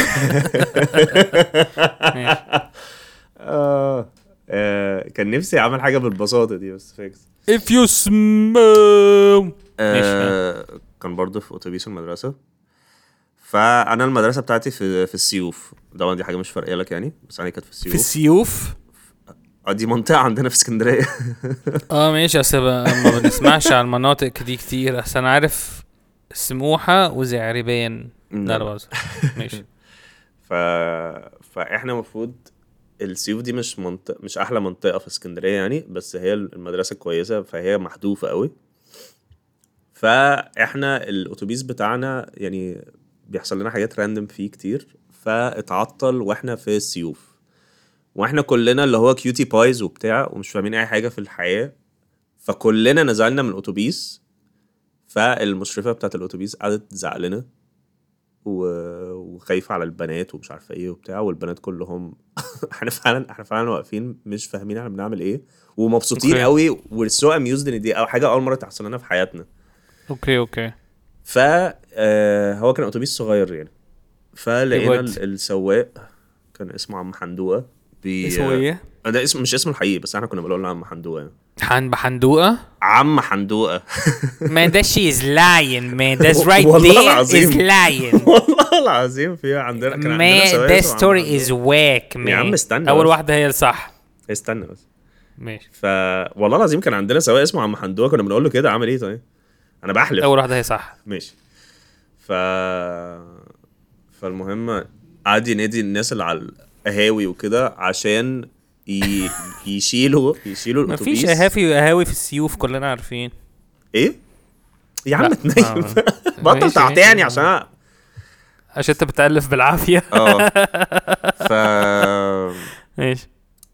ماشي آه. آه كان نفسي اعمل حاجه بالبساطه دي بس فاكس if you smell آه كان برضه في اتوبيس المدرسه فانا المدرسه بتاعتي في في السيوف طبعا دي حاجه مش فارقه لك يعني بس انا كانت في السيوف في السيوف آه دي منطقه عندنا في اسكندريه اه ماشي اصل ب- ما بنسمعش على المناطق دي كتير اصل انا عارف سموحة وزعربان لا لا بهزر. ماشي ف... فاحنا المفروض السيوف دي مش منطقة مش احلى منطقه في اسكندريه يعني بس هي المدرسه كويسه فهي محذوفه قوي فاحنا الاتوبيس بتاعنا يعني بيحصل لنا حاجات راندم فيه كتير فاتعطل واحنا في السيوف واحنا كلنا اللي هو كيوتي بايز وبتاع ومش فاهمين اي حاجه في الحياه فكلنا نزلنا من الاتوبيس فالمشرفه بتاعت الاتوبيس قعدت تزعق لنا و- وخايفه على البنات ومش عارفه ايه وبتاع والبنات كلهم احنا فعلا احنا فعلا واقفين مش فاهمين احنا بنعمل ايه ومبسوطين أوكي. قوي we're so amused ان دي أو حاجه اول مره تحصل لنا في حياتنا اوكي اوكي ف آه، هو كان اتوبيس صغير يعني فلقينا يود. ال- السواق كان اسمه عم حندوقه بي... اسمه ايه؟ آه، ده اسم مش اسمه الحقيقي بس احنا كنا بنقول له عم حندوقه يعني. حن بحندوقة عم حندوقه Man that she is lying man that's right والله there العظيم. is lying والله العظيم في عندنا كان عندنا Man سواق that اسمه عم story حندوقة. is whack man يا عم استنى اول بس. واحدة هي الصح استنى بس ماشي ف والله العظيم كان عندنا سواق اسمه عم حندوه كنا بنقول له كده عامل ايه طيب انا بحلف اول واحده هي صح ماشي ف فالمهم قعد ينادي الناس اللي على القهاوي وكده عشان ي... يشيلوا يشيلوا مفيش الاتوبيس قهاوي قهاوي في السيوف كلنا عارفين ايه يا عم لا. اتنيل آه. بطل ماشي، تعتاني ماشي. عشان عشان انت بتألف بالعافيه اه ف ماشي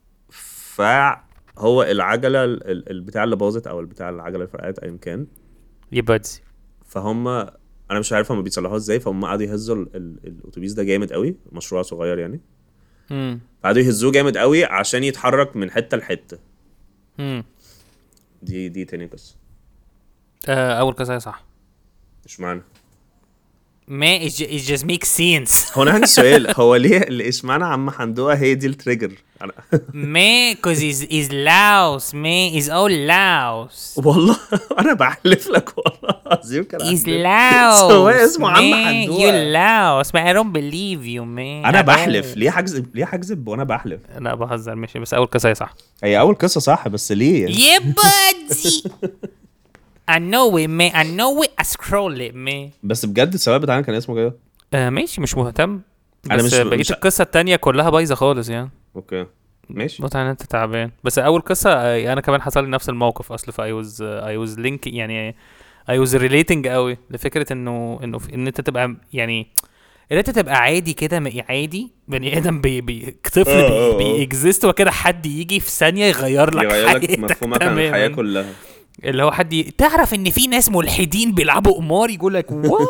فهو العجله ال- ال- البتاع اللي باظت او البتاع العجله اللي فرقعت ايا كان يا بادزي فهم انا مش عارف هم بيصلحوها ازاي فهم قعدوا يهزوا ال- ال- الاتوبيس ده جامد قوي مشروع صغير يعني امم فقعدوا يهزوه جامد قوي عشان يتحرك من حته لحته امم دي دي تاني قصه آه اول كذا هي صح مش معنى ما it ju- it just makes sense هو انا عندي سؤال هو ليه اللي اشمعنى عم حندوه هي دي التريجر انا ما cause is is Laos ما is all Laos والله انا بحلف لك والله العظيم كان is عندنا Laos سواق اسمه عم man. حندوه you Laos man I don't believe you man انا I don't. بحلف ليه حجزب ليه حجزب وانا بحلف لا بهزر ماشي بس اول كذا هي صح هي اول قصه صح بس ليه يعني يا بادزي I know it man I know it I scroll it man بس بجد السواق بتاعنا كان اسمه كده آه ماشي مش مهتم أنا بس مش- بقية مش- القصة التانية كلها بايظة خالص يعني اوكي ماشي واضح ان انت تعبان بس اول قصة آه، انا كمان حصل لي نفس الموقف اصل فاي واز اي واز لينك يعني اي واز ريليتنج قوي لفكرة انه انه في- ان انت تبقى يعني ان انت تبقى عادي كده م- عادي بني ادم بي بي طفل آه، بي آه، آه. بيكزيست وكده حد يجي في ثانية يغير لك يغير لك حياتك مفهومك عن الحياه تماماً. كلها اللي هو حد ي... تعرف ان في ناس ملحدين بيلعبوا قمار يقول لك وات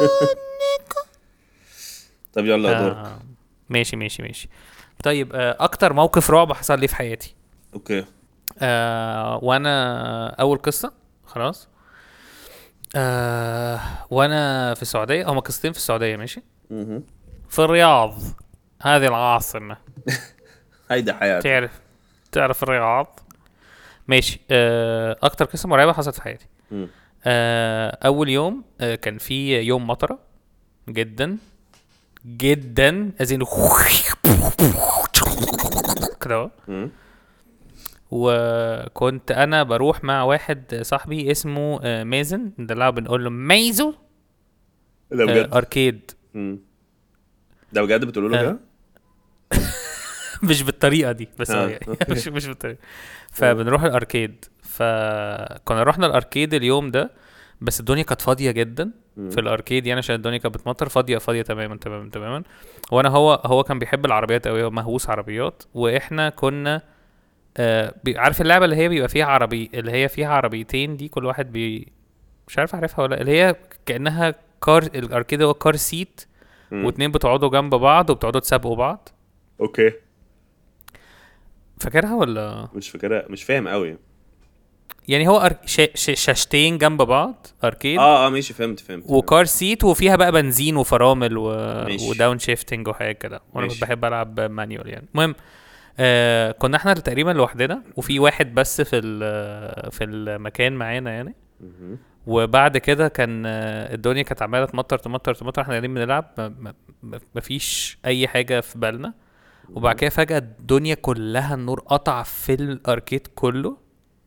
طب يلا دور آه. ماشي ماشي ماشي طيب آه اكتر موقف رعب حصل لي في حياتي اوكي آه وانا اول قصه خلاص آه وانا في السعوديه هما قصتين في السعوديه ماشي مهم. في الرياض هذه العاصمه هيدا حياتي تعرف تعرف الرياض ماشي آه اكتر قصه مرعبه حصلت في حياتي مم. آه اول يوم آه كان في يوم مطره جدا جدا ازين كده اهو. مم. وكنت انا بروح مع واحد صاحبي اسمه آه، مازن ده بنقول له ميزو ده آه، بجد اركيد مم. ده بجد بتقولوا له آه. كده مش بالطريقه دي بس آه، آه. يعني أوكي. مش مش بالطريقه فبنروح الاركيد فكنا رحنا الاركيد اليوم ده بس الدنيا كانت فاضيه جدا في الاركيد يعني عشان الدنيا كانت بتمطر فاضيه فاضيه تماما تماما تماما وانا هو هو كان بيحب العربيات قوي هو مهووس عربيات واحنا كنا آه بي- عارف اللعبه اللي هي بيبقى فيها عربي اللي هي فيها عربيتين دي كل واحد بي مش عارف عارفها ولا لأ، اللي هي كانها كار الاركيد هو كار سيت مم. واتنين بتقعدوا جنب بعض وبتقعدوا تسابقوا بعض اوكي فاكرها ولا مش فاكرها مش فاهم قوي يعني هو أر... ش... ش... شاشتين جنب بعض اركيد اه اه ماشي فهمت فهمت وكار سيت وفيها بقى بنزين وفرامل و... ماشي. وداون شيفتنج وحاجات كده وانا كنت ماشي. بحب العب مانيوال يعني المهم آه كنا احنا تقريبا لوحدنا وفي واحد بس في ال- في المكان معانا يعني مهم. وبعد كده كان آه، الدنيا كانت عماله تمطر تمطر تمطر احنا قاعدين بنلعب ما- ما- ما- مفيش اي حاجه في بالنا وبعد كده فجاه الدنيا كلها النور قطع في الاركيد كله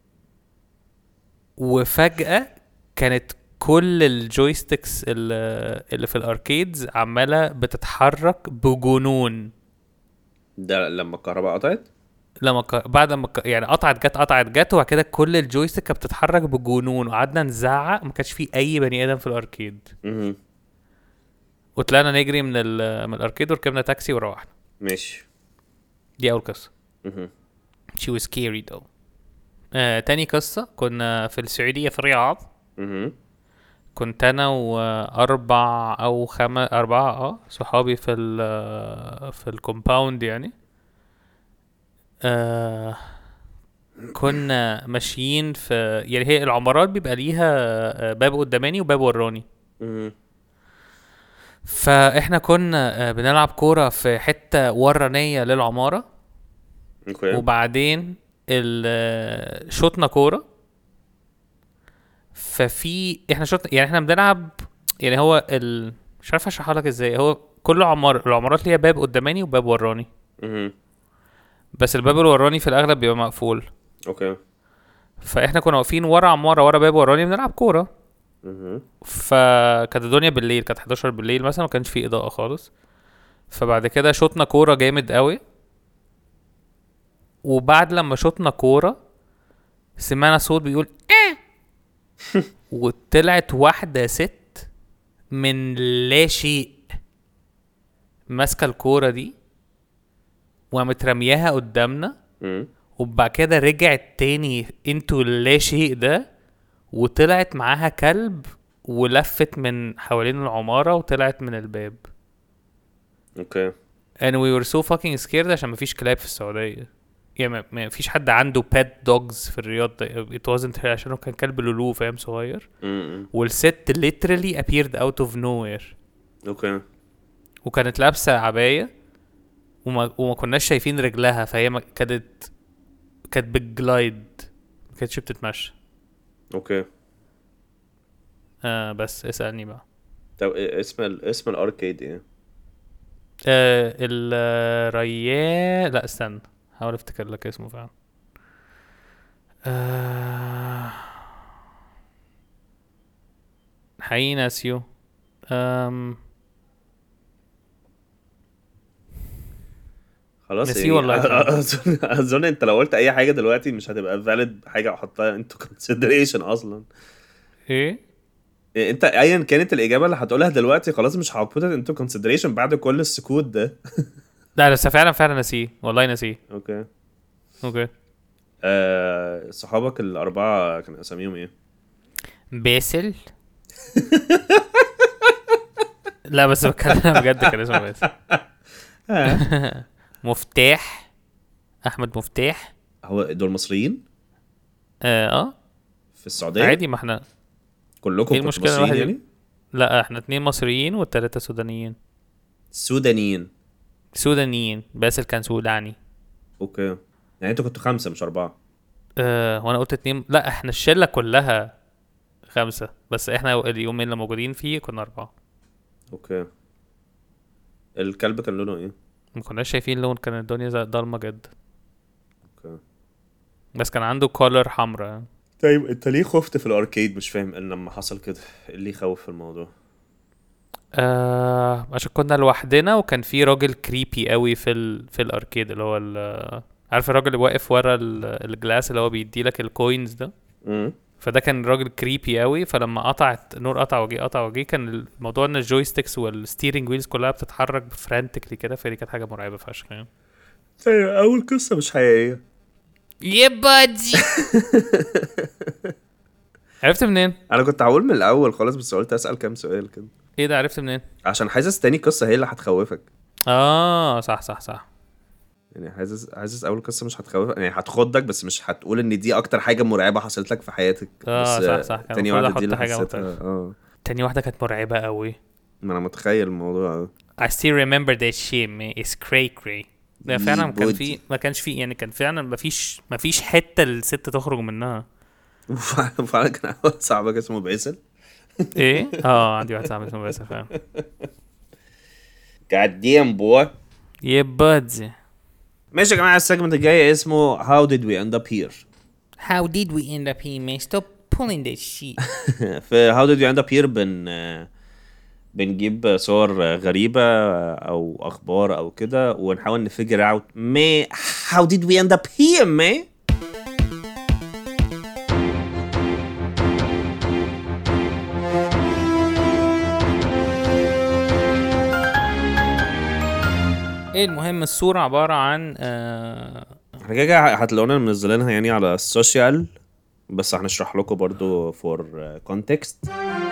وفجاه كانت كل الجويستكس اللي اللي في الاركيدز عماله بتتحرك بجنون ده لما الكهرباء قطعت لما ك... بعد ما ك... يعني قطعت جت قطعت جت وبعد كده كل الجويستيك كانت بتتحرك بجنون وقعدنا نزعق ما كانش في اي بني ادم في الاركيد مهم. وطلعنا نجري من ال... من الاركيد وركبنا تاكسي وروحنا ماشي دي اول قصه مهم. she was scary though آه، تاني قصة كنا في السعودية في الرياض مهم. كنت أنا وأربع أو خمس أربعة اه صحابي في ال في الكومباوند يعني آه كنا ماشيين في يعني هي العمارات بيبقى ليها آه، باب قداماني وباب وراني مهم. فاحنا كنا آه، بنلعب كورة في حتة ورانية للعمارة اوكي وبعدين ال- آه، شوطنا كورة ففي احنا شوط يعني احنا بنلعب يعني هو ال... مش عارف اشرحها لك ازاي هو كل عمار العمارات ليها باب قداماني وباب وراني مهم. بس الباب الوراني في الاغلب بيبقى مقفول اوكي فاحنا كنا واقفين ورا عماره ورا باب وراني بنلعب كوره مهم. فكانت الدنيا بالليل كانت 11 بالليل مثلا ما كانش في اضاءه خالص فبعد كده شطنا كوره جامد قوي وبعد لما شطنا كوره سمعنا صوت بيقول اه وطلعت واحده ست من لا شيء ماسكه الكوره دي وقامت رمياها قدامنا مم. وبعد كده رجعت تاني انتو اللا شيء ده وطلعت معاها كلب ولفت من حوالين العمارة وطلعت من الباب اوكي and we were so fucking scared عشان مفيش كلاب في السعودية يعني ما- ما فيش حد عنده pet dogs في الرياض ده it wasn't عشان هو كان كلب لولو فاهم صغير مم. والست literally appeared out of nowhere اوكي وكانت لابسة عباية وما, وما كناش شايفين رجلها فهي ما- كانت كانت بالجلايد ما كانتش بتتمشى اوكي آه بس اسألني بقى طب إيه اسم ال... اسم الاركيد ايه؟ آه الريان لا استنى حاول افتكر لك اسمه فعلا آه... حقيقي ناسيو أم... خلاص نسيه والله. اظن اظن انت لو قلت اي حاجه دلوقتي مش هتبقى فاليد حاجه احطها انتو كونسيدريشن اصلا ايه إيه، انت ايا كانت الاجابه اللي هتقولها دلوقتي خلاص مش هحطها انتو كونسيدريشن بعد كل السكوت ده لا بس فعلا فعلا ناسيه والله ناسيه اوكي اوكي آه صحابك الاربعه كان اساميهم ايه؟ باسل لا بس بتكلم بجد كان اسمه باسل مفتاح احمد مفتاح هو دول مصريين اه, آه. في السعوديه عادي ما احنا كلكم ايه كنتوا المشكلة مصريين الواحد يعني لا احنا اتنين مصريين والتلاتة سودانيين سودانيين سودانيين باسل كان سوداني اوكي يعني انتوا كنتوا خمسه مش اربعه آه وانا قلت اتنين لا احنا الشلة كلها خمسة بس احنا اليومين اللي موجودين فيه كنا أربعة اوكي الكلب كان لونه ايه؟ ما كناش شايفين لون كان الدنيا زي- ضلمة جدا اوكي بس كان عنده كولر حمراء طيب انت ليه خفت في الاركيد مش فاهم ان لما حصل كده ايه اللي يخوف في الموضوع آه عشان كنا لوحدنا وكان في راجل كريبي قوي في ال... في الاركيد اللي هو ال... عارف الراجل اللي واقف ورا ال... الجلاس اللي هو بيدي لك الكوينز ده امم فده كان راجل كريبي قوي فلما قطعت نور قطع وجي قطع وجي كان الموضوع ان الجويستكس والستيرنج ويلز كلها بتتحرك فرانتكلي كده فدي كانت حاجه مرعبه فشخ يعني طيب اول قصه مش حقيقيه يا بادي عرفت منين؟ انا كنت هقول من الاول خالص بس قلت اسال كام سؤال كده ايه ده عرفت منين؟ عشان حاسس تاني قصه هي اللي هتخوفك اه صح صح صح يعني حاسس حاسس اول قصه مش هتخوفك يعني هتخضك بس مش هتقول ان دي اكتر حاجه مرعبه حصلت لك في حياتك آه، بس صح، صح. كان تاني المفروض واحده دي أحط اللي حاجة حسيتها مختلفة. اه تاني واحده كانت مرعبه قوي ما انا متخيل الموضوع أوي. I still remember that shit man it's cray cray ده فعلا كان بود. في ما كانش في يعني كان فعلا ما فيش ما فيش حته الست تخرج منها وفعلا فعلا كان واحد صاحبك اسمه باسل ايه اه عندي واحد صاحبي اسمه باسل فعلا God damn boy يا بادزي ماشي يا جماعه السيجمنت الجاي اسمه How did we end up here How did we end up here man stop pulling that shit في How did we end up here بن بنجيب صور غريبة أو أخبار أو كده ونحاول نفجر اوت ما How did we end up here ما ايه المهم الصوره عباره عن آه احنا كده كده هتلاقونا منزلينها يعني على السوشيال بس هنشرح لكم برضو فور كونتكست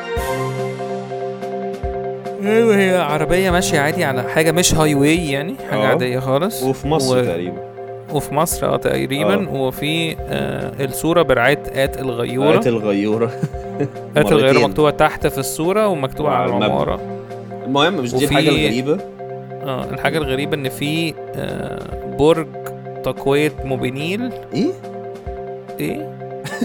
ايوه هي عربيه ماشيه عادي على حاجه مش هاي واي يعني حاجه آه. عاديه خالص وفي مصر و- تقريبا وفي مصر اه تقريبا آه. وفي آه الصوره برعايه آت الغيوره وقت الغيورة آت الغيوره مرتين. مكتوبه تحت في الصوره ومكتوبه على وعلى المبنى. العماره المهم مش دي وفي- الحاجة الغريبة اه الحاجه الغريبه ان في آه برج تقويه موبينيل ايه؟ ايه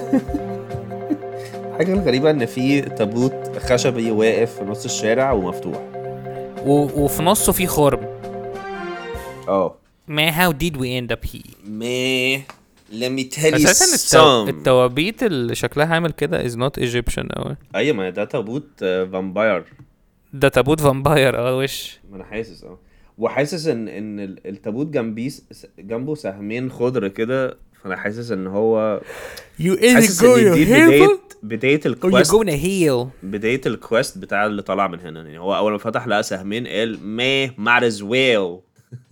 الحاجة الغريبة ان في تابوت خشبي واقف في نص الشارع ومفتوح و... وفي نصه في خرم اه ما how did we end up here ما let me tell you اساسا التو... some التوابيت اللي شكلها عامل كده is not Egyptian قوي ايوه ما ده تابوت آه، فامباير ده تابوت فامباير اه وش ما انا حاسس اه وحاسس ان ان ال- التابوت جنبيه س- جنبه سهمين خضر كده فانا حاسس ان هو You حاسس ان دي بدايه بدايه الكويست gonna heal بدايه الكويست بتاع اللي طلع من هنا يعني هو اول ما فتح لقى سهمين قال ما might as well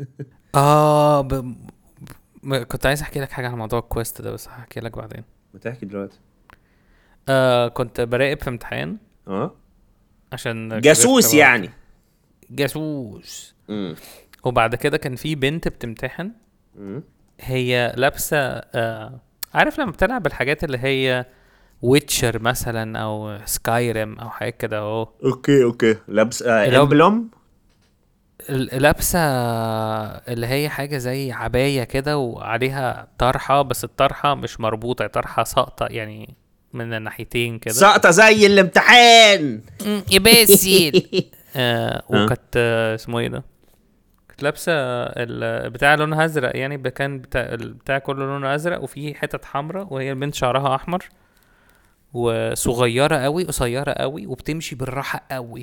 اه ب... ب... كنت عايز احكي لك حاجه عن موضوع الكويست ده بس هحكي لك بعدين ما تحكي دلوقتي آه كنت براقب في امتحان اه عشان جاسوس كبرت يعني جاسوس امم وبعد كده كان في بنت بتمتحن امم هي لابسه آه عارف لما بتلعب الحاجات اللي هي ويتشر مثلا او سكايرم او حاجه كده اهو اوكي اوكي لابس اللي هو- امبلوم ال- لابسه اللي هي حاجه زي عبايه كده وعليها طرحه بس الطرحه مش مربوطه طرحه ساقطه يعني من الناحيتين كده ساقطه زي الامتحان يا باسل آه وكانت آه اسمه ايه ده كانت لابسه البتاع لونها ازرق يعني ب- كان بتاع البتاع كله لونه ازرق وفي حتت حمراء وهي البنت شعرها احمر وصغيره قوي قصيره قوي وبتمشي بالراحه قوي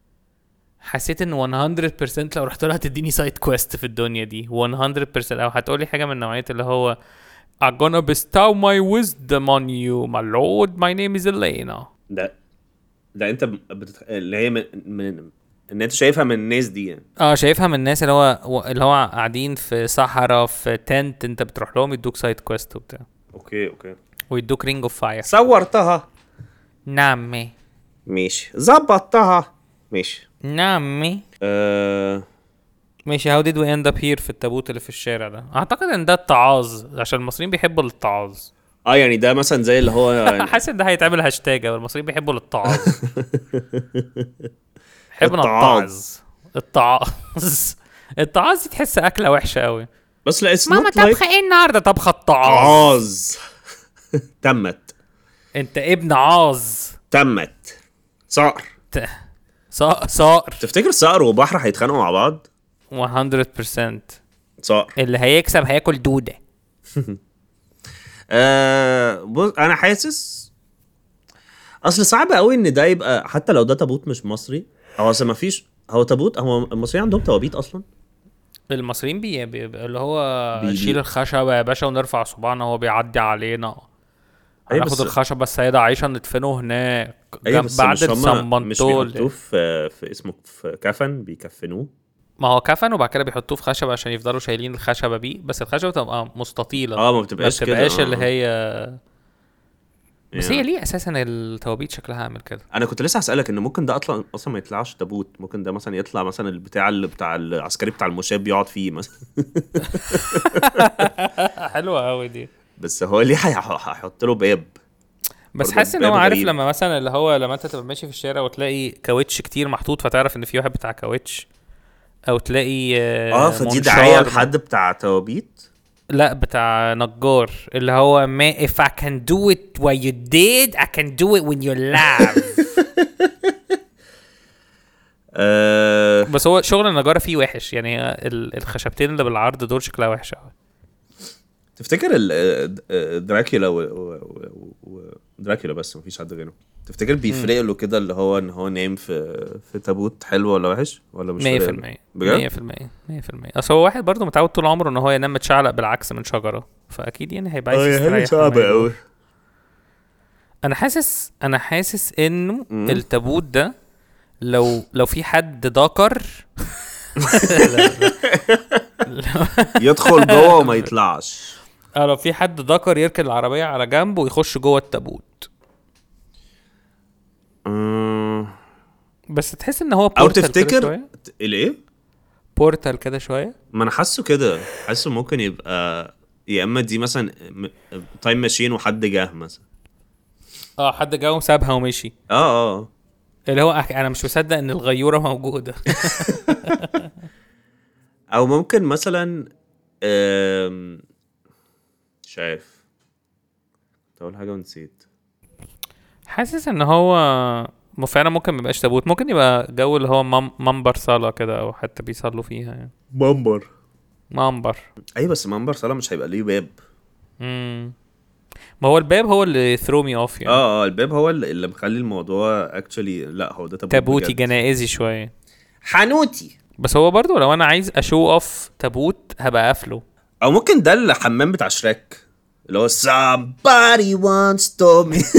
حسيت ان 100% لو رحت لها تديني سايد كويست في الدنيا دي 100% او هتقولي حاجه من نوعيه اللي هو I'm gonna bestow my wisdom on you my lord my name is Elena ده ده انت بتتخ... اللي هي من, من ان انت شايفها من الناس دي يعني اه شايفها من الناس اللي هو اللي هو قاعدين في صحراء في تنت انت بتروح لهم يدوك سايد كويست وبتاع اوكي اوكي ويدوك رينج اوف فاير صورتها نعمي ماشي ظبطتها ماشي نعمي آه... ماشي هاو ديد وي اند اب هير في التابوت اللي في الشارع ده اعتقد ان ده التعاظ عشان المصريين بيحبوا الاتعاظ اه يعني ده مثلا زي اللي هو يعني حاسس ان ده هيتعمل هاشتاج أو المصريين بيحبوا الاتعاظ بيحبوا التعاظ. نتعظ التعاظ التعاظ دي تحس اكله وحشه قوي بس لا اتس ماما نوت لايك طبخه ايه النهارده طبخه التعاظ عاز تمت انت ابن عاظ تمت صقر ت- صا- صقر تفتكر صقر وبحر هيتخانقوا مع بعض 100% صقر اللي هيكسب هياكل دوده آه بص انا حاسس اصل صعب قوي ان ده يبقى حتى لو ده تابوت مش مصري هو اصل ما فيش هو تابوت هو المصريين عندهم توابيت اصلا المصريين بي... بي... بي- اللي هو بي- نشيل الخشبه يا باشا ونرفع صباعنا وهو بيعدي علينا أيوة هناخد بس- الخشبه السيده عايشه ندفنه هناك ايوه جنب بس بعد مش هما مش السمنطول بيحطوه في في اسمه في كفن بيكفنوه ما هو كفن وبعد كده بيحطوه في خشبه عشان يفضلوا شايلين الخشبه بيه بس الخشبه تبقى مستطيله اه ما ما بتبقاش كده بتبقاش آه. اللي هي بس هي يعني. ليه اساسا التوابيت شكلها عامل كده انا كنت لسه هسالك ان ممكن ده اصلا اصلا ما يطلعش تابوت ممكن ده مثلا يطلع مثلا البتاع اللي بتاع العسكري بتاع المشاب بيقعد فيه مثلا حلوه قوي دي بس هو ليه هيح- هيحط له باب بس برضه حاسس ان هو باب عارف غريب. لما مثلا اللي هو لما انت تبقى ماشي في الشارع وتلاقي كاوتش كتير محطوط فتعرف ان في واحد بتاع كاوتش او تلاقي اه فدي منشار دعايه لحد بتاع توابيت لا بتاع نجار اللي هو ما if I can do it what you did I can do it when you laugh آه بس هو شغل النجارة فيه وحش يعني ال- الخشبتين اللي بالعرض دول شكلها وحش قوي تفتكر ال- آه، آه، دراكولا و... و... و... و... دراكولا بس مفيش حد غيره تفتكر بيفرق له كده اللي هو ان هو نايم في في تابوت حلو ولا وحش ولا مش 100% فارق له؟ بجد 100% 100% اصل هو واحد برضه متعود طول عمره ان هو ينام متشعلق بالعكس من شجرة فاكيد يعني هيبقى عايز اه يا هلا يستريح لما صعبة يروح. قوي انا حاسس انا حاسس انه مم. التابوت ده لو لو في حد ذكر يدخل جوه وما يطلعش اه لو في حد ذكر يركن العربية على جنب ويخش جوه التابوت آه، بس تحس ان هو او بورتال كده تفتكر شوية. الايه بورتال كده شويه ما انا حاسه كده حاسه ممكن يبقى يا اما دي مثلا تايم ماشين وحد جه مثلا اه حد جه وسابها ومشي اه اه اللي هو أك- انا مش مصدق ان الغيوره موجوده او ممكن مثلا آم، مش عارف كنت اقول حاجه ونسيت حاسس ان هو م- فعلا ممكن ما يبقاش تابوت ممكن يبقى جو اللي هو مم- منبر صلاه كده او حتى بيصلوا فيها يعني منبر منبر اي بس منبر صلاة مش هيبقى ليه باب امم ما هو الباب هو اللي ثرو مي اوف يعني اه اه الباب هو اللي اللي مخلي الموضوع اكشولي لا هو ده تابوت تابوتي بجد. جنائزي شويه حانوتي بس هو برضو لو انا عايز اشو اوف تابوت هبقى قافله او ممكن ده الحمام بتاع شريك اللي هو somebody once told me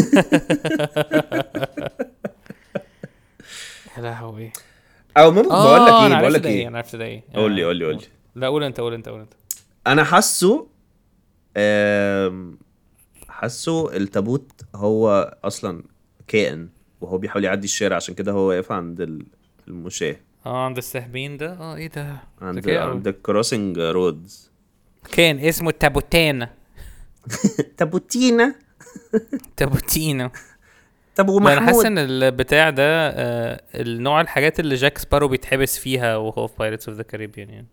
يا لهوي او ممكن بقول لك ايه بقول لك ايه ايه انا عرفت ده ايه قول لي قول لي قول لي لا قول انت قول انت قول انت انا حاسه آم، حاسه التابوت هو اصلا كائن وهو بيحاول يعدي الشارع عشان كده هو واقف عند ال- المشاة اه عند السهبين ده اه ايه ده عند ذكية أوي. عند الكروسنج رودز كان اسمه تابوتان تابوتينا تابوتينو تابو ما انا حاسس محمود ان البتاع ده آه النوع الحاجات اللي جاك سبارو بيتحبس فيها وهو في بايرتس اوف ذا كاريبيان يعني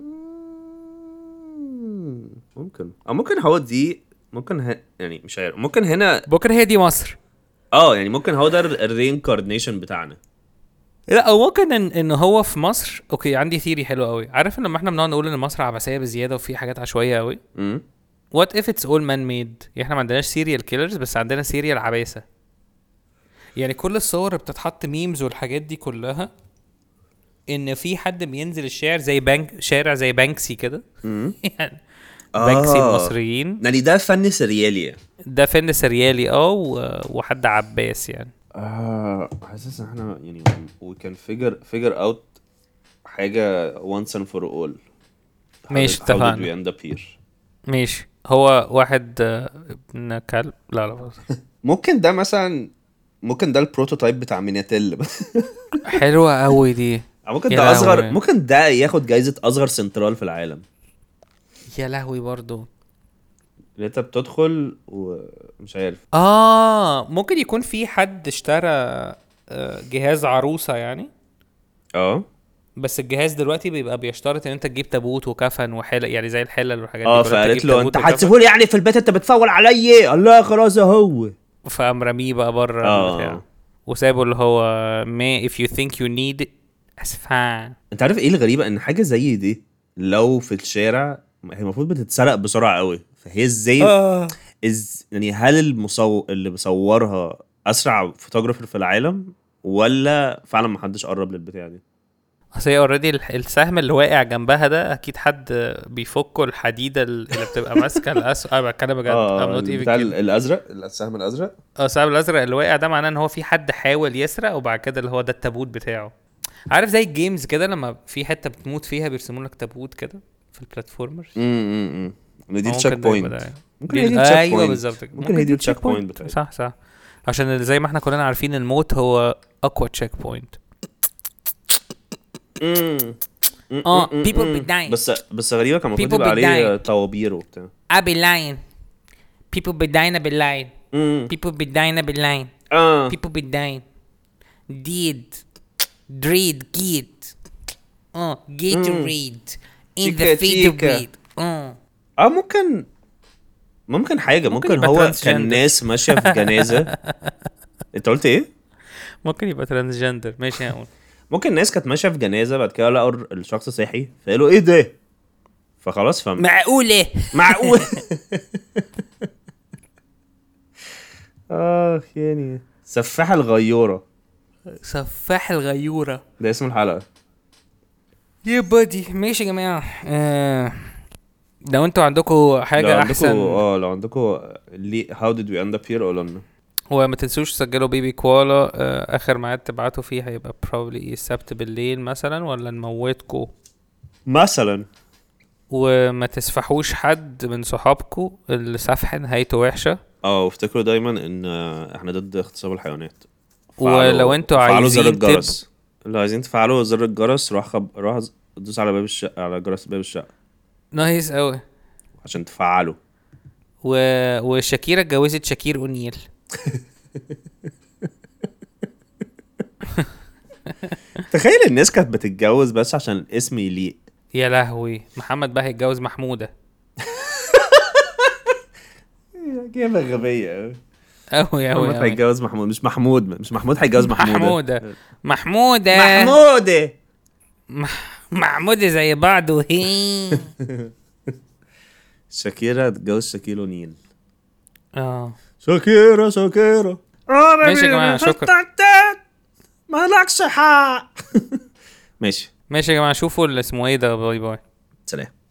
آم، ممكن او ممكن هو دي ممكن ه... يعني مش عارف ممكن هنا بكره هي دي مصر اه يعني ممكن هو ده الرينكارنيشن بتاعنا لا او ممكن ان, إن هو في مصر اوكي عندي ثيري حلو قوي عارف ان لما احنا بنقعد نقول ان مصر عبثيه بزياده وفي حاجات عشوائيه قوي امم وات اف اتس اول مان ميد احنا ما عندناش سيريال كيلرز بس عندنا سيريال عباثه يعني كل الصور اللي بتتحط ميمز والحاجات دي كلها ان في حد بينزل الشارع زي بنك شارع زي بانكسي كده يعني بانكسي آه. المصريين يعني ده فن سريالي ده فن سريالي اه و- وحد عباس يعني آه حاسس ان احنا يعني we can figure figure out حاجة once and for all How ماشي، did- how did اتفقنا. we end up here ماشي هو واحد آه، ابن كلب لا لا ممكن ده مثلا ممكن ده البروتوتايب بتاع ميناتيل حلوه قوي دي أو ممكن يا ده اصغر لهوي. ممكن ده ياخد جايزة اصغر سنترال في العالم يا لهوي برضو ان انت بتدخل ومش عارف اه ممكن يكون في حد اشترى آه، جهاز عروسه يعني اه بس الجهاز دلوقتي بيبقى بيشترط ان انت تجيب تابوت وكفن وحلق يعني زي الحلل والحاجات اه دي كلها فقالت تجيب له تابوت انت وكفن. هتسيبهولي يعني في البيت انت بتفول عليا الله خلاص اهو فقام رميه بقى بره آه. البتاع وسابه اللي هو ما if you think you need it that's fine انت عارف ايه الغريبه ان حاجه زي دي لو في الشارع هي المفروض بتتسرق بسرعه قوي فهي ازاي آه. إز يعني هل المصور اللي بيصورها اسرع فوتوغرافر في العالم ولا فعلا ما حدش قرب للبتاع دي اصل هي اوريدي السهم اللي واقع جنبها ده اكيد حد بيفكوا الحديده اللي بتبقى ماسكه الأس اه بتكلم بجد اه I'm not even بتاع kidding. الازرق السهم الازرق اه السهم الازرق اللي واقع ده معناه ان هو في حد حاول يسرق وبعد كده اللي هو ده التابوت بتاعه عارف زي الجيمز كده لما في حته بتموت فيها بيرسموا لك تابوت كده في البلاتفورمرز امم دي ممكن التشيك ده يبقى بوينت ده. ممكن دي- هي دي التشيك ايوه بوينت. بالظبط كده. ممكن هي دي التشيك بوينت بتاعتي صح صح عشان زي ما احنا كلنا عارفين الموت هو اقوى تشيك بوينت اه people be dying بس بس غريبه كان المفروض People يبقى be عليه dying. طوابير وبتاع I be lying people be dying I be lying امم people be dying I be lying اه people be dying did dread get اه Gatorade in Chica, the feed chica. read اه اه ممكن ممكن حاجه ممكن ممكن, يبقى هو transgender. كان ناس ماشيه في جنازه انت قلت ايه ممكن يبقى ترانسجندر ماشي هقول ممكن ناس كانت ماشيه في جنازه بعد كده لقوا الشخص صحي فقالوا ايه ده فخلاص فهم معقولة معقول اه يعني سفاح الغيوره سفاح الغيورة ده اسم الحلقه يا بادي ماشي يا جماعة آه. لو انتوا عندكم لو حاجة عندكم احسن اه لو عندكم ليه how did we end up here قولوا لنا وما تنسوش تسجلوا بيبي كوالا آه. اخر ميعاد تبعتوا فيه هيبقى probably السبت بالليل مثلا ولا نموتكم مثلا وما تسفحوش حد من صحابكم السفح نهايته وحشة اه وافتكروا دايما ان آه، احنا ضد اغتصاب الحيوانات ولو انتوا فعلوا زر عايزين تب- الجرس لو عايزين تفعلوا زر الجرس روح خب... روح دوس على باب الشقه على جرس باب الشقه نايس قوي عشان تفعلوا و... وشاكيرا اتجوزت شاكير اونيل تخيل الناس كانت بتتجوز بس عشان الاسم يليق يا لهوي محمد بقى هيتجوز محمودة جايبه غبيه أوي أوي محمود أوي هيتجوز محمود مش محمود مش محمود هيتجوز محمود محمودة محمودة محمودة محمودة زي بعض وهي شاكيرا اتجوز شاكيل اونيل اه شاكيرا شاكيرا ماشي يا جماعة، شكرا. مالكش حق ماشي ماشي يا جماعه شوفوا اللي اسمه ايه ده باي باي سلام